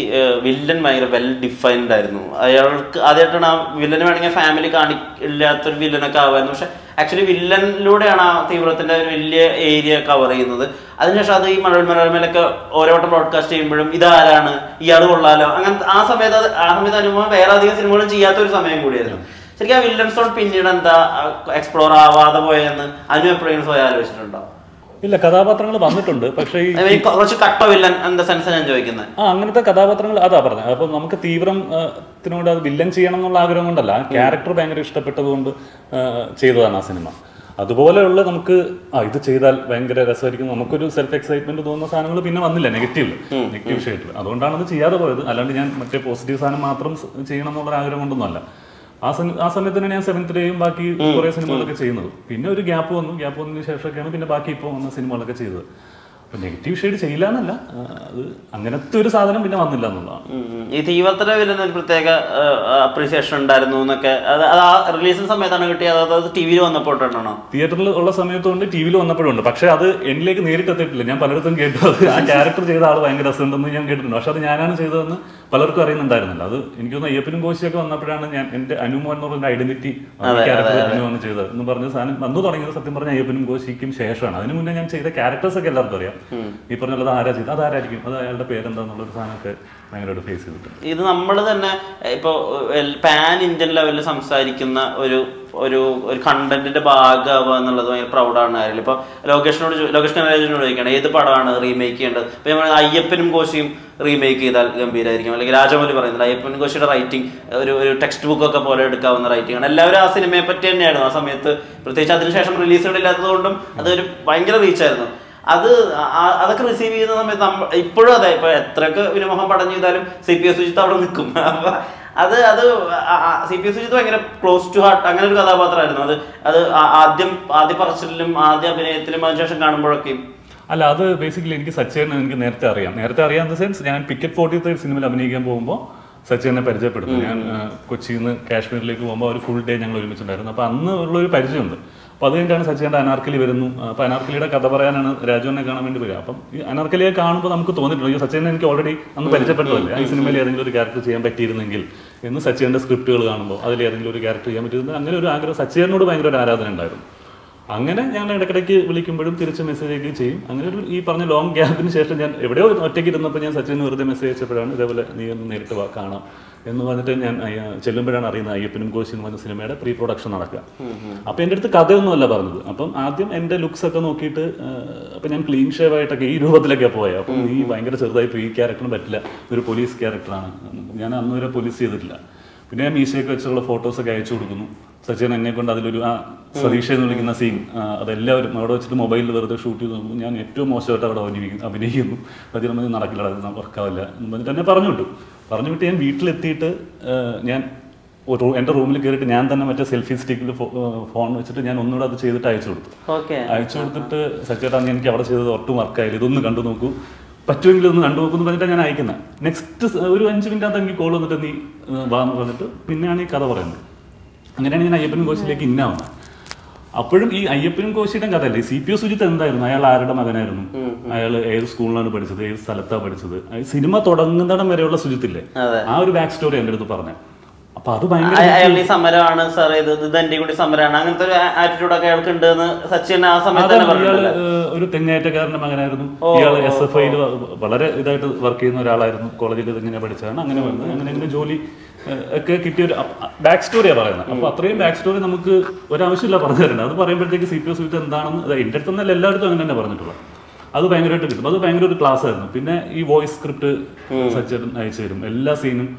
[SPEAKER 2] വില്ലൻ ഭയങ്കര വെൽ ഡിഫൈൻഡ് ആയിരുന്നു അയാൾക്ക് ആദ്യമായിട്ടാണ് ആ വില്ലന് വേണമെങ്കിൽ ഫാമിലി കാണില്ലാത്തൊരു വില്ലനൊക്കെ ആവായിരുന്നു പക്ഷെ ആക്ച്വലി വില്ലനിലൂടെയാണ് ആ തീവ്രത്തിന്റെ ഒരു വലിയ ഏരിയ കവർ ചെയ്യുന്നത് അതിനുശേഷം അത് ഈ മഴവിൽ മനോരമയിലൊക്കെ ഓരോ വട്ടം ബ്രോഡ്കാസ്റ്റ് ചെയ്യുമ്പോഴും ഇതാരാണ് ഇയാൾ കൊള്ളാലോ അങ്ങനത്തെ ആ സമയത്ത് അത് ആ സമയത്ത് അനുഭവം വേറെ അധികം സിനിമകളും ചെയ്യാത്ത ഒരു സമയം കൂടിയായിരുന്നു ശരിക്കും ആ വില്ലൻ സ്റ്റോൺ പിന്നീട് എന്താ എക്സ്പ്ലോർ ആവാതെ പോയെന്ന് അതിനും എപ്പോഴെങ്കിലും സ്വയം ആലോചിച്ചിട്ടുണ്ടോ
[SPEAKER 1] ഇല്ല കഥാപാത്രങ്ങൾ വന്നിട്ടുണ്ട് പക്ഷേ ഈ
[SPEAKER 2] I mean, കുറച്ച് കട്ട വില്ലൻ എന്താ സെൻസ് ഞാൻ ചോദിക്കുന്നത്
[SPEAKER 1] ആ അങ്ങനത്തെ കഥാപാത്രങ്ങൾ അതാ പറഞ്ഞത് അപ്പൊ നമുക്ക് തീവ്രം ആ, ത്തിനോട് അത് വില്ലൻ ചെയ്യണം എന്നുള്ള ആഗ്രഹം കൊണ്ടല്ല ക്യാരക്ടർ ഭയങ്കര ഇഷ്ടപ്പെട്ടതുകൊണ്ട് ആ, ചെയ്തതാണ് ആ സിനിമ അതുപോലെയുള്ള നമുക്ക് ആ ഇത് ചെയ്താൽ ഭയങ്കര രസമായിരിക്കും നമുക്കൊരു സെൽഫ് എക്സൈറ്റ്മെന്റ് തോന്നുന്ന സാധനങ്ങൾ പിന്നെ വന്നില്ല നെഗറ്റീവ് നെഗറ്റീവ് ഷെയ്ഡിൽ അതുകൊണ്ടാണ് അത് ചെയ്യാതെ പോയത് അല്ലാണ്ട് ഞാൻ മറ്റേ പോസിറ്റീവ് സാധനം മാത്രം സ് ചെയ്യണം എന്നുള്ള ആഗ്രഹം കൊണ്ടൊന്നുമല്ല ആ സമയ ആ സമയത്ത് തന്നെ ഞാൻ സെവൻത്തിലെയും ബാക്കി കുറേ സിനിമകളൊക്കെ ചെയ്യുന്നത് പിന്നെ ഒരു ഗ്യാപ്പ് വന്നു ഗ്യാപ്പ് വന്നതിന് ശേഷമൊക്കെയാണ് പിന്നെ ബാക്കി ഇപ്പോൾ വന്ന സിനിമകളൊക്കെ ചെയ്തത് അപ്പൊ നെഗറ്റീവ് ഷെയ്ഡ് ചെയ്യില്ല എന്നല്ല ആ, അത് അങ്ങനത്തെ ഒരു സാധനം പിന്നെ വന്നില്ല എന്നുള്ളതാണ്
[SPEAKER 2] ഉം ഉം. ഈ തീവ്രത്തിലെ വില്ലന് ഒരു പ്രത്യേക അപ്രീസിയേഷൻ ഉണ്ടായിരുന്നു എന്നൊക്കെ അത് അത് ആ റിലീസിന് സമയത്താണ് കിട്ടിയത് അതോ അത് ടി വിയിൽ വന്നപ്പോഴാണോ
[SPEAKER 1] തിയേറ്ററിൽ ഉള്ള സമയത്തുണ്ട് ടി വിയിൽ വന്നപ്പോഴും ഉണ്ട് പക്ഷെ അത് എന്നിലേക്ക് നേരിട്ട് എത്തിയിട്ടില്ല ഞാൻ പലയിടത്തും കേട്ടു അത് ആ ക്യാരക്ടർ ചെയ്ത ആൾ ഭയങ്കര രസമുണ്ടെന്ന് ഞാൻ കേട്ടിട്ടുണ്ട് പക്ഷെ അത് ഞാനാണ് ചെയ്തതെന്ന് പലർക്കും അറിയുന്നുണ്ടായിരുന്നില്ല അത് എനിക്ക് തോന്നുന്നു അയ്യപ്പനും കോശിയൊക്കെ വന്നപ്പോഴാണ് ഞാൻ എന്റെ അനുമോൻ എന്ന് പറഞ്ഞ ഐഡന്റിറ്റി ക്യാരക്ടർ അനുമാണ് ചെയ്തത് എന്ന് പറഞ്ഞ സാധനം വന്നു തുടങ്ങിയത് സത്യം പറഞ്ഞ അയ്യപ്പനും കോശിക്കും ശേഷമാണ് അതിന് മുന്നേ ഞാൻ ചെയ്ത ക്യാരക്ടേഴ്സ് ഒക്കെ എല്ലാവർക്കും അറിയാം ഈ പറഞ്ഞുള്ളത് ആരാ ചെയ്തത് അത് ആരായിരിക്കും അത് അയാളുടെ പേരെന്താന്നുള്ള ഒരു സാധനമൊക്കെ ഭയങ്കരമായിട്ട് ഫേസ് ചെയ്തിട്ടുണ്ട്
[SPEAKER 2] ഇത് നമ്മൾ തന്നെ ഇപ്പോൾ പാൻ ഇന്ത്യൻ ലെവലിൽ സംസാരിക്കുന്ന ഒരു ഒരു ഒരു കണ്ടന്റിന്റെ ഭാഗമാവുക എന്നുള്ളത് ഭയങ്കര പ്രൗഡാണ് ആരെങ്കിലും ഇപ്പൊ ലോകേഷിനോട് ചോ- ലോകേഷ് കനരാജിനോട് ചോദിക്കണം ഏത് പടമാണ് റീമേക്ക് ചെയ്യേണ്ടത് ഇപ്പൊ നമ്മൾ അയ്യപ്പനും കോശിയും റീമേക്ക് ചെയ്താൽ ഗംഭീരമായിരിക്കും അല്ലെങ്കിൽ രാജമൗലി പറയുന്നത് അയ്യപ്പനും കോശിയുടെ റൈറ്റിംഗ് ഒരു ഒരു ടെക്സ്റ്റ് ബുക്ക് ഒക്കെ പോലെ എടുക്കാവുന്ന റൈറ്റിംഗ് ആണ് എല്ലാവരും ആ സിനിമയെ പറ്റി തന്നെയായിരുന്നു ആ സമയത്ത് പ്രത്യേകിച്ച് അതിനുശേഷം റിലീസുകൾ ഇല്ലാത്തതുകൊണ്ടും അതൊരു ഭയങ്കര റീച്ചായിരുന്നു അത് ആ- ആ- അതൊക്കെ റിസീവ് ചെയ്യുന്ന സമയത്ത് നമ്മ ഇപ്പോഴും അതെ ഇപ്പൊ എത്രയൊക്കെ വിനോഹം പടം ചെയ്താലും സി പി എസ് സുജിത്ത് അവിടെ നിൽക്കും അപ്പൊ അത് അത് സി പി എസ് സുജിത്ത് ഭയങ്കര ക്ലോസ് ടു ഹാർട്ട് അങ്ങനെ ഒരു കഥാപാത്രമായിരുന്നു അത് അത് ആ- ആദ്യം ആദ്യ പറച്ചിലും ആദ്യ അഭിനയത്തിലും അതിനുശേഷം കാണുമ്പോഴൊക്കെയും
[SPEAKER 1] അല്ല അത് ബേസിക്കലി എനിക്ക് സച്ചേനെ എനിക്ക് നേരത്തെ അറിയാം നേരത്തെ അറിയാവുന്ന സെൻസ് ഞാൻ പിക്കറ്റ് ഫോർട്ടി തേർഡ് സിനിമയിൽ അഭിനയിക്കാൻ പോകുമ്പോൾ സച്ചേനെ പരിചയപ്പെടുന്നു ഞാൻ ആ, കൊച്ചിയിൽ നിന്ന് കാശ്മീരിലേക്ക് പോകുമ്പോൾ ഒരു ഫുൾ ഡേ ഞങ്ങൾ ഒരുമിച്ചുണ്ടായിരുന്നു അപ്പോൾ അന്ന് ഉള്ള ഒരു പരിചയമുണ്ട് അപ്പോൾ അത് കഴിഞ്ഞിട്ടാണ് സച്ചേൻ്റെ അനാർക്കലി വരുന്നു അപ്പോൾ അനാർക്കലിയുടെ കഥ പറയാനാണ് രാജുവിനെ കാണാൻ വേണ്ടി വരിക അപ്പം ഈ അനാർക്കലിയെ കാണുമ്പോൾ നമുക്ക് തോന്നിയിട്ടുണ്ട് ഈ സച്ചേനെ എനിക്ക് ഓൾറെഡി അന്ന് പരിചയപ്പെട്ടതല്ലേ ഈ സിനിമയിൽ ഏതെങ്കിലും ഒരു ക്യാരക്ടർ ചെയ്യാൻ പറ്റിയിരുന്നെങ്കിൽ എന്ന് സച്ചേൻ്റെ സ്ക്രിപ്റ്റുകൾ കാണുമ്പോൾ അതിൽ ഏതെങ്കിലും ഒരു ക്യാരക്ടർ ചെയ്യാൻ പറ്റിയിരുന്നെങ്കിൽ അങ്ങനെ ഒരു ആഗ്രഹം സച്ചേനോട് ഭയങ്കര ഒരു ആരാധന ഉണ്ടായിരുന്നു അങ്ങനെ ഞാൻ ഇടയ്ക്കിടയ്ക്ക് വിളിക്കുമ്പോഴും തിരിച്ച് മെസ്സേജ് അയക്കുകയും ചെയ്യും അങ്ങനെ ഒരു ഈ പറഞ്ഞ ലോങ് ഗ്യാപ്പിന് ശേഷം ഞാൻ എവിടെയോ ഒറ്റയ്ക്ക് ഇരുന്നപ്പോൾ ഞാൻ സച്ചിന് വെറുതെ മെസ്സേജ് അയച്ചപ്പോഴാണ് ഇതേപോലെ നീ ഒന്ന് നേരിട്ട് വാ കാണാം എന്ന് പറഞ്ഞിട്ട് ഞാൻ അയ്യ- ചെല്ലുമ്പോഴാണ് അറിയുന്നത് അയ്യപ്പനും കോശി എന്ന് പറഞ്ഞ സിനിമയുടെ പ്രീ പ്രൊഡക്ഷൻ നടക്കുക അപ്പോൾ എൻ്റെ അടുത്ത് കഥയൊന്നുമല്ല പറഞ്ഞത് അപ്പം ആദ്യം എൻ്റെ ലുക്സ് ഒക്കെ നോക്കിയിട്ട് അപ്പം ഞാൻ ക്ലീൻ ഷേവ് ആയിട്ടൊക്കെ ഈ രൂപത്തിലൊക്കെ പോയത് അപ്പം ഈ ഭയങ്കര ചെറുതായി പോയി ഈ ക്യാരക്ടറിന് പറ്റില്ല ഒരു പോലീസ് ക്യാരക്ടറാണ് ഞാൻ അന്ന് വരെ പോലീസ് ചെയ്തിട്ടില്ല പിന്നെ ഞാൻ മീശയൊക്കെ വെച്ചുള്ള ഫോട്ടോസൊക്കെ അയച്ചു കൊടുക്കുന്നു സച്ചിൻ എന്നെ കൊണ്ട് അതിലൊരു ആ സതീഷ എന്ന് വിളിക്കുന്ന സീൻ അതെല്ലാവരും അവിടെ വെച്ചിട്ട് മൊബൈലിൽ വെറുതെ ഷൂട്ട് ചെയ്ത് നോക്കുമ്പോൾ ഞാൻ ഏറ്റവും മോശമായിട്ട് അവിടെ അഭിനയിക്കുന്നു അഭിനയിക്കുന്നു സച്ചിൻ പറഞ്ഞു നടക്കില്ല അത് വർക്കാവില്ല എന്ന് പറഞ്ഞിട്ട് എന്നെ പറഞ്ഞു വിട്ടു പറഞ്ഞു വിട്ട് ഞാൻ വീട്ടിലെത്തിയിട്ട് ആ, ഞാൻ ഒരു എൻ്റെ റൂമിൽ കയറിയിട്ട് ഞാൻ തന്നെ മറ്റേ സെൽഫി സ്റ്റിക്കിൽ ഫോൺ വെച്ചിട്ട് ഞാൻ ഒന്നുകൂടെ അത് ചെയ്തിട്ട് അയച്ചു കൊടുത്തു
[SPEAKER 2] ഓക്കെ
[SPEAKER 1] അയച്ചു കൊടുത്തിട്ട് സച്ചേട്ടാ നീ എനിക്ക് അവിടെ ചെയ്തത് ഒട്ടും വർക്കായില്ല ഇതൊന്ന് കണ്ടു നോക്കൂ പറ്റുമെങ്കിൽ ഒന്ന് കണ്ടു നോക്കുന്നു പറഞ്ഞിട്ടാണ് ഞാൻ അയക്കുന്നത് നെക്സ്റ്റ് ഒരു അഞ്ച് മിനിറ്റ് എനിക്ക് കോൾ വന്നിട്ട് നീ ഏർ, വാ എന്ന് പറഞ്ഞിട്ട് പിന്നെയാണ് ഈ കഥ പറയുന്നത് അങ്ങനെയാണ് ഞാൻ അയ്യപ്പനും കോശിയിലേക്ക് ഇന്നാവുന്നത് അപ്പോഴും ഈ അയ്യപ്പനും കോശിയുടെ കഥയല്ലേ സി പി ഒ സുജിത്ത് എന്തായിരുന്നു അയാൾ ആരുടെ മകനായിരുന്നു അയാൾ ഏത് സ്കൂളിലാണ് പഠിച്ചത് ഏത് സ്ഥലത്താണ് പഠിച്ചത് ആ സിനിമ തുടങ്ങുന്നിടം വരെയുള്ള സുജിത്തില്ലേ
[SPEAKER 2] അതെ.
[SPEAKER 1] ആ ഒരു ബാക്ക് സ്റ്റോറി എൻ്റെ അടുത്ത് പറഞ്ഞത് അപ്പൊ അത് ഭയങ്കര
[SPEAKER 2] അയ- അയാളുടെ ഈ സമരമാണ് സാർ ഇത് ഇത് എന്റെ കൂടി സമരമാണ് അങ്ങനത്തെ ഒരു ആറ്റിറ്റ്യൂഡ് ഒക്കെ അയാൾക്ക് ഉണ്ട് എന്ന് സച്ചിൻ ആ സമയത്ത് തന്നെ
[SPEAKER 1] അതാണ് ഇയാള്
[SPEAKER 2] പറഞ്ഞിട്ടുണ്ട്
[SPEAKER 1] ഏഹ്, ഒരു തെങ്ങേറ്റക്കാരന്റെ മകനായിരുന്നു ഇയാൾ എസ് എഫ് ഐയിൽ വളരെ ഇതായിട്ട് വർക്ക് ചെയ്യുന്ന ഒരാളായിരുന്നു കോളേജിൽ ഇങ്ങനെ പഠിച്ചതാണ് അങ്ങനെ വന്നത് അങ്ങനെ അങ്ങനെ ജോലി ഏഹ്, ഒക്കെ കിട്ടിയ ഒരു ബാക്ക് സ്റ്റോറിയാണ് പറയുന്നത് അപ്പൊ അത്രയും ബാക്ക് സ്റ്റോറി നമുക്ക് ഒരാവശ്യമില്ല പറഞ്ഞു തരേണ്ടത് അത് പറയുമ്പോഴത്തേക്ക് സി പി എസ് വിത്ത് എന്താണെന്ന് അത് എൻ്റെ അടുത്ത് നിന്നല്ല എല്ലായിടത്തും അങ്ങനെ തന്നെ പറഞ്ഞിട്ടുള്ളത് അത് ഭയങ്കരമായിട്ട് കിട്ടും അത് ഭയങ്കര ഒരു ക്ലാസ് ആയിരുന്നു പിന്നെ ഈ വോയിസ് സ്ക്രിപ്റ്റ് സജ്ജൻ അയച്ചു തരും എല്ലാ സീനും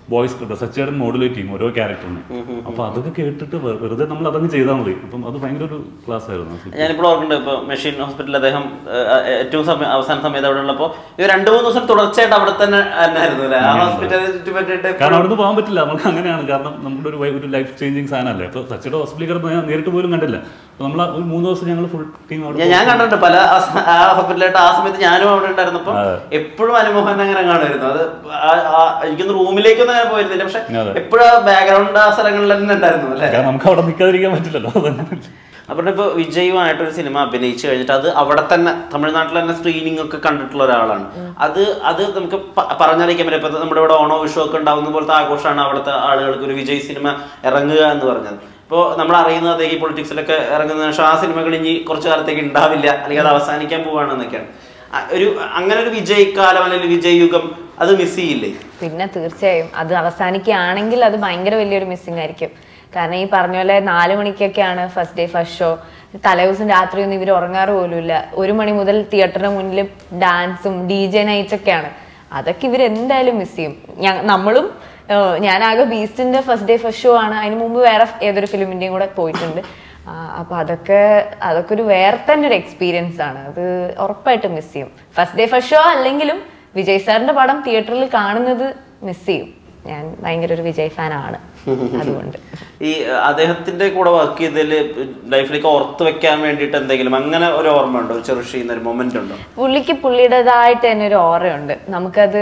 [SPEAKER 1] വോയിസ് സച്ചേടൻ മോഡുലേറ്റ് ചെയ്യും ഓരോ ക്യാരക്ടറിനെ അപ്പൊ അതൊക്കെ കേട്ടിട്ട് വെ- വെറുതെ നമ്മൾ അതങ്ങ് ചെയ്താൽ മതി അപ്പം അത് ഭയങ്കര ഒരു ക്ലാസ് ആയിരുന്നു
[SPEAKER 2] ഞാനിപ്പോൾ ഓർക്കുന്നുണ്ട് ഇപ്പോൾ മെഷീൻ ഹോസ്പിറ്റലിൽ അദ്ദേഹം ഏഹ്, ഏറ്റവും സമയം അവസാന സമയത്ത് അവിടെ ഉള്ളപ്പോൾ ഇത് രണ്ട് മൂന്ന് ദിവസം തുടർച്ചയായിട്ട് അവിടെ തന്നെ ആയിരുന്നു അല്ലേ ആ ഹോസ്പിറ്റലിനെ ചുറ്റിപ്പറ്റിയിട്ട്
[SPEAKER 1] കാരണം അവിടുന്ന് പോകാൻ പറ്റില്ല നമുക്ക് അങ്ങനെയാണ് കാരണം നമ്മുടെ ഒരു വൈ- ഒരു ലൈഫ് ചേഞ്ചിങ് സാധനമല്ലേ അപ്പൊ സച്ചിയുടെ ഹോസ്പിറ്റലിൽ കിടന്ന് ഞാൻ നേരിട്ട് പോലും കണ്ടില്ല അപ്പൊ നമ്മൾ ഒരു മൂന്ന് ദിവസം ഞങ്ങൾ ഫുൾ ടീം അവിടെ
[SPEAKER 2] ഞാൻ- ഞാൻ കണ്ടിട്ടുണ്ട് പല ആ സ- ആ ഹോസ്പിറ്റലായിട്ട് ആ സമയത്ത് ഞാനും അവിടെ ഉണ്ടായിരുന്നപ്പോൾ എപ്പോഴും അനുമോഹൻ അങ്ങനെ കാണുമായിരുന്നു അത് ആ- ആ- എനിക്കൊന്ന് റൂമിലേക്കൊന്നും അങ്ങനെ പോയിരുന്നില്ല പക്ഷെ
[SPEAKER 1] അതെ.
[SPEAKER 2] എപ്പോഴും ആ ബാക്ക്ഗ്രൗണ്ട് ആ സ്ഥലങ്ങളിൽ തന്നെ ഉണ്ടായിരുന്നു അല്ലേ
[SPEAKER 1] കാരണം നമുക്ക് അവിടെ നിൽക്കാതിരിക്കാൻ പറ്റില്ലല്ലോ അതങ്ങനെ
[SPEAKER 2] അപ്പോൾ ഇപ്പോൾ വിജയുമായിട്ട് ഒരു സിനിമ അഭിനയിച്ചു കഴിഞ്ഞിട്ട് അത് അവിടെ തന്നെ തമിഴ്നാട്ടിൽ തന്നെ സ്ക്രീനിങ് ഒക്കെ കണ്ടിട്ടുള്ള ഒരാളാണ് അത് അത് നമുക്ക് പ- പറഞ്ഞറിയിക്കാൻ പറ്റും ഇപ്പൊ നമ്മുടെ ഇവിടെ ഓണോ വിഷു ഒക്കെ ഉണ്ടാവുന്ന പോലത്തെ ആഘോഷമാണ് അവിടുത്തെ ആളുകൾക്ക് ഒരു വിജയ് സിനിമ ഇറങ്ങുക എന്ന് പറഞ്ഞത് ഇപ്പോൾ നമ്മൾ അറിയുന്നത് ഈ പൊളിറ്റിക്സിലൊക്കെ ഇറങ്ങുന്ന പക്ഷേ ആ സിനിമകൾ ഇനി കുറച്ച് കാലത്തേക്ക് ഉണ്ടാവില്ല അല്ലെങ്കിൽ അത് അവസാനിക്കാൻ പോവാണെന്നൊക്കെയാണ് ആ, ഒരു അങ്ങനെ ഒരു വിജയ് കാലം അല്ലെങ്കിൽ വിജയ് യുഗം അത് മിസ് ചെയ്യില്ലേ
[SPEAKER 3] പിന്നെ തീർച്ചയായും അത് അവസാനിക്കുകയാണെങ്കിൽ അത് ഭയങ്കര വലിയൊരു മിസ്സിംഗ് ആയിരിക്കും കാരണം ഈ പറഞ്ഞ പോലെ നാല് മണിക്കൊക്കെയാണ് ഫസ്റ്റ് ഡേ ഫസ്റ്റ് ഷോ തലേദിവസം രാത്രി ഒന്നും ഇവർ ഉറങ്ങാറ് പോലുമില്ല ഒരു മണി മുതൽ തിയേറ്ററിന് മുന്നിൽ ഡാൻസും ഡി ജെ നൈറ്റ്സ് ഒക്കെയാണ് അതൊക്കെ ഇവർ എന്തായാലും മിസ് ചെയ്യും ഞ- നമ്മളും ഏഹ്, ഞാനാകെ ബീസ്റ്റിന്റെ ഫസ്റ്റ് ഡേ ഫസ്റ്റ് ഷോ ആണ് അതിന് മുമ്പ് വേറെ ഏതൊരു ഫിലിമിന്റെയും കൂടെ പോയിട്ടുണ്ട് ആ, അപ്പൊ അതൊക്കെ അതൊക്കെ ഒരു വേറെ തന്നെ ഒരു എക്സ്പീരിയൻസ് ആണ് അത് ഉറപ്പായിട്ടും മിസ് ചെയ്യും ഫസ്റ്റ് ഡേ ഫസ്റ്റ് ഷോ അല്ലെങ്കിലും വിജയ് സാറിന്റെ പടം തിയേറ്ററിൽ കാണുന്നത് മിസ് ചെയ്യും ഞാൻ ഭയങ്കര ഒരു വിജയ് ഫാൻ ആണ് അതുകൊണ്ട്
[SPEAKER 2] ഈ അഹ്, അദ്ദേഹത്തിന്റെ കൂടെ വർക്ക് ചെയ്തതിൽ ലൈഫിലേക്ക് ഓർത്ത് വെക്കാൻ വേണ്ടിയിട്ട് എന്തെങ്കിലും അങ്ങനെ ഒരു ഓർമ്മ ഉണ്ടോ ചെറിഷ് ചെയ്യുന്ന ഒരു മൊമെന്റ് ഉണ്ടോ
[SPEAKER 3] പുള്ളിക്ക് പുള്ളിയുടേതായിട്ട് തന്നെ ഒരു ഓറയുണ്ട് നമുക്കത്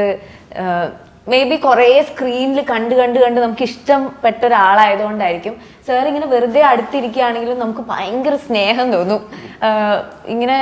[SPEAKER 3] മേ ബി കുറേ സ്ക്രീനിൽ കണ്ട് കണ്ട് കണ്ട് നമുക്ക് ഇഷ്ടപ്പെട്ട ഒരാളായതുകൊണ്ടായിരിക്കും സാർ ഇങ്ങനെ വെറുതെ അടുത്തിരിക്കുകയാണെങ്കിലും നമുക്ക് ഭയങ്കര സ്നേഹം തോന്നും ആഹ് ഇങ്ങനെ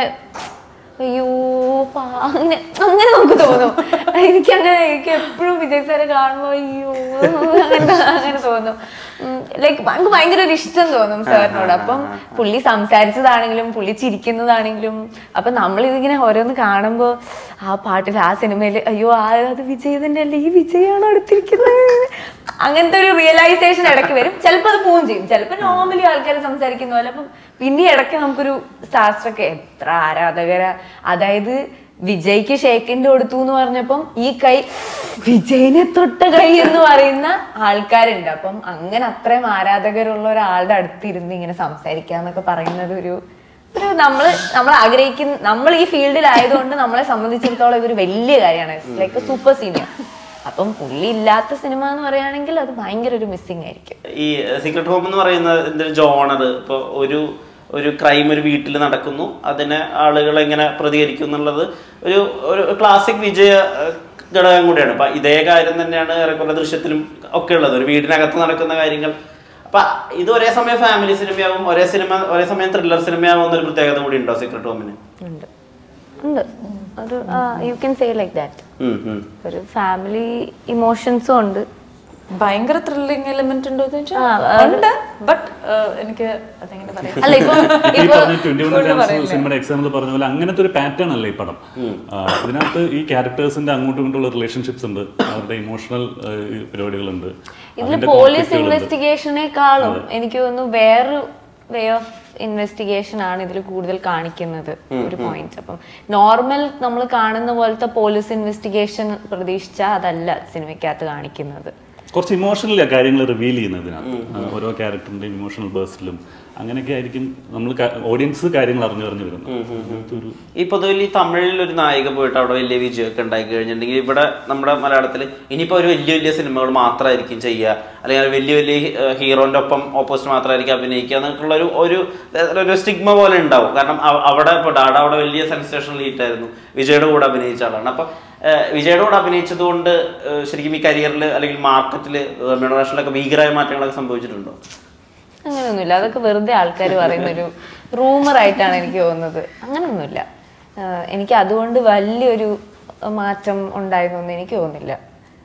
[SPEAKER 3] അയ്യോ പാ അങ്ങനെ അങ്ങനെ നമുക്ക് തോന്നും എനിക്ക് അങ്ങനെ എനിക്ക് എപ്പോഴും വിജയ് സാറെ കാണുമ്പോൾ അയ്യോ അങ്ങനെ അങ്ങനെ തോന്നും ലൈക്ക് നമുക്ക് ഭയങ്കര ഒരു ഇഷ്ടം തോന്നും സാറിനോട് അപ്പം പുള്ളി സംസാരിച്ചതാണെങ്കിലും പുള്ളി ചിരിക്കുന്നതാണെങ്കിലും അപ്പൊ നമ്മൾ ഇതിങ്ങനെ ഓരോന്ന് കാണുമ്പോൾ ആ പാട്ടിൽ ആ സിനിമയിൽ അയ്യോ ആ അത് വിജയ് തന്നെ അല്ലേ ഈ വിജയാണ് അടുത്തിരിക്കുന്നത് അങ്ങനത്തെ ഒരു റിയലൈസേഷൻ ഇടയ്ക്ക് വരും ചിലപ്പോൾ അത് പോവും ചെയ്യും ചിലപ്പോൾ നോർമലി ആൾക്കാർ സംസാരിക്കുന്ന പോലെ അപ്പം പിന്നെ ഇടയ്ക്ക് നമുക്കൊരു സ്റ്റാർസ്റ്റൊക്കെ എത്ര ആരാധകര അതായത് വിജയ്ക്ക് ഷേക്കിന്റെ കൊടുത്തു എന്ന് പറഞ്ഞപ്പം ഈ കൈ വിജയിനെ തൊട്ട കൈ എന്ന് പറയുന്ന ആൾക്കാരുണ്ട് അപ്പം അങ്ങനെ അത്രയും ആരാധകരുള്ള ഒരാളുടെ അടുത്തിരുന്ന് ഇങ്ങനെ സംസാരിക്കാന്നൊക്കെ പറയുന്നത് ഒരു ഒരു നമ്മള് നമ്മൾ ആഗ്രഹിക്കുന്ന നമ്മൾ ഈ ഫീൽഡിലായതുകൊണ്ട് നമ്മളെ സംബന്ധിച്ചിടത്തോളം ഇതൊരു വലിയ കാര്യമാണ് ലൈക്ക് സൂപ്പർ സീനിയർ അപ്പം പുള്ളി ഇല്ലാത്ത സിനിമ എന്ന് പറയുകയാണെങ്കിൽ അത് ഭയങ്കര ഒരു മിസ്സിങ് ആയിരിക്കും
[SPEAKER 2] ഈ സീക്രട്ട് ഹോം എന്ന് പറയുന്ന എന്തൊരു ജോണർ ഇപ്പൊ ഒരു ഒരു ക്രൈം ഒരു വീട്ടിൽ നടക്കുന്നു അതിനെ ആളുകൾ എങ്ങനെ പ്രതികരിക്കും എന്നുള്ളത് ഒരു ഒരു ക്ലാസിക് വിജയ ഏഹ്, ഘടകം കൂടിയാണ് അപ്പൊ ഇതേ കാര്യം തന്നെയാണ് ഏറെക്കുറെ ദൃശ്യത്തിലും ഒക്കെ ഉള്ളത് ഒരു വീടിനകത്ത് നടക്കുന്ന കാര്യങ്ങൾ അപ്പൊ ഇത് ഒരേ സമയം ഫാമിലി സിനിമയാവും ഒരേ സിനിമ ഒരേ സമയം ത്രില്ലർ സിനിമയാവും എന്നൊരു പ്രത്യേകത കൂടി ഉണ്ടോ സീക്രട്ട് ഹോമിന്
[SPEAKER 3] ഉണ്ട് ഉണ്ട് ഒരു you can say like that
[SPEAKER 2] um, um.
[SPEAKER 3] ഒരു ഫാമിലി ഇമോഷൻസും ഉണ്ട്
[SPEAKER 4] ഭയങ്കര ത്രില്ലിംഗ് എലിമെന്റ് ഉണ്ടോ എന്ന് ചോദിച്ചാൽ
[SPEAKER 3] ആ,
[SPEAKER 4] ഉണ്ട് ബട്ട് എനിക്ക് അതെങ്ങനെ പറയാം
[SPEAKER 3] അല്ല ഇപ്പൊ
[SPEAKER 1] ഈ
[SPEAKER 3] ഇപ്പൊ
[SPEAKER 1] പറഞ്ഞ ട്വന്റി വൺ ഡാൻസ് സിനിമയുടെ എക്സാമ്പിൾ പറഞ്ഞ പോലെ അങ്ങനത്തെ ഒരു പാറ്റേൺ അല്ലേ ഈ പടം ആ, ഇതിനകത്ത് ഈ ക്യാരക്ടേഴ്സിന്റെ അങ്ങോട്ടും ഇങ്ങോട്ടുള്ള റിലേഷൻഷിപ്സ് ഉണ്ട് അവരുടെ ഇമോഷണൽ പരിപാടികളുണ്ട്
[SPEAKER 3] ഇതില്
[SPEAKER 1] അതിന്റെ
[SPEAKER 3] പോലീസ്
[SPEAKER 1] conflict കളുണ്ട്.
[SPEAKER 3] ഇൻവെസ്റ്റിഗേഷനേക്കാളും എനിക്ക് തോന്നുന്നു വേറൊരു വേ ഓഫ് ഇൻവെസ്റ്റിഗേഷൻ ആണ് ഇതിൽ കൂടുതൽ കാണിക്കുന്നത് ഒരു പോയിന്റ് അപ്പം നോർമൽ നമ്മൾ കാണുന്ന പോലത്തെ പോലീസ് ഇൻവെസ്റ്റിഗേഷൻ പ്രതീക്ഷിച്ചാൽ അതല്ല സിനിമയ്ക്കകത്ത് കാണിക്കുന്നത്
[SPEAKER 1] കുറച്ച് ഇമോഷണലി കാര്യങ്ങൾ റിവീൽ ചെയ്യുന്നതിനകത്ത് ആ, ഓരോ ക്യാരക്ടറിന്റെയും ഇമോഷണൽ ബേഴ്സിലും അങ്ങനെയൊക്കെ ആയിരിക്കും നമ്മൾ ഓഡിയൻസ് കാര്യങ്ങൾ അറിഞ്ഞു അറിഞ്ഞു വരുന്നത് അങ്ങനത്തെ ഒരു
[SPEAKER 2] ഈ പൊതുവിൽ ഈ തമിഴിൽ ഒരു നായിക പോയിട്ട് അവിടെ വലിയ വിജയമൊക്കെ ഉണ്ടായി കഴിഞ്ഞിട്ടുണ്ടെങ്കിൽ ഇവിടെ നമ്മുടെ മലയാളത്തിൽ ഇനിയിപ്പോൾ ഒരു വലിയ വലിയ സിനിമകൾ മാത്രമായിരിക്കും ചെയ്യുക അല്ലെങ്കിൽ വലിയ വലിയ ഹീറോന്റെ ഒപ്പം ഓപ്പോസിറ്റ് മാത്രമായിരിക്കും അഭിനയിക്കുക എന്നൊക്കെയുള്ള ഒരു ഒരു ഒരു സ്റ്റിഗ്മ പോലെ ഉണ്ടാവും കാരണം അവ- അവിടെ ഇപ്പോൾ ഡാഡ അവിടെ വലിയ സെൻസേഷണൽ ഹീറ്റ് ആയിരുന്നു വിജയുടെ കൂടെ അഭിനയിച്ച ആളാണ് അപ്പൊ ഏഹ്, വിജയുടെ കൂടെ അഭിനയിച്ചത് കൊണ്ട് ഏഹ്, ശരിക്കും ഈ കരിയറിൽ അല്ലെങ്കിൽ മാർക്കറ്റിൽ റെമ്യൂണറേഷനിലൊക്കെ ഭീകരമായ മാറ്റങ്ങളൊക്കെ സംഭവിച്ചിട്ടുണ്ടോ
[SPEAKER 3] അങ്ങനെയൊന്നുമില്ല അതൊക്കെ വെറുതെ ആൾക്കാർ പറയുന്നൊരു റൂമർ ആയിട്ടാണ് എനിക്ക് തോന്നുന്നത് അങ്ങനെയൊന്നുമില്ല ആഹ് എനിക്ക് അതുകൊണ്ട് വലിയൊരു മാറ്റം ഉണ്ടായിരുന്നെന്ന് എനിക്ക് തോന്നുന്നില്ല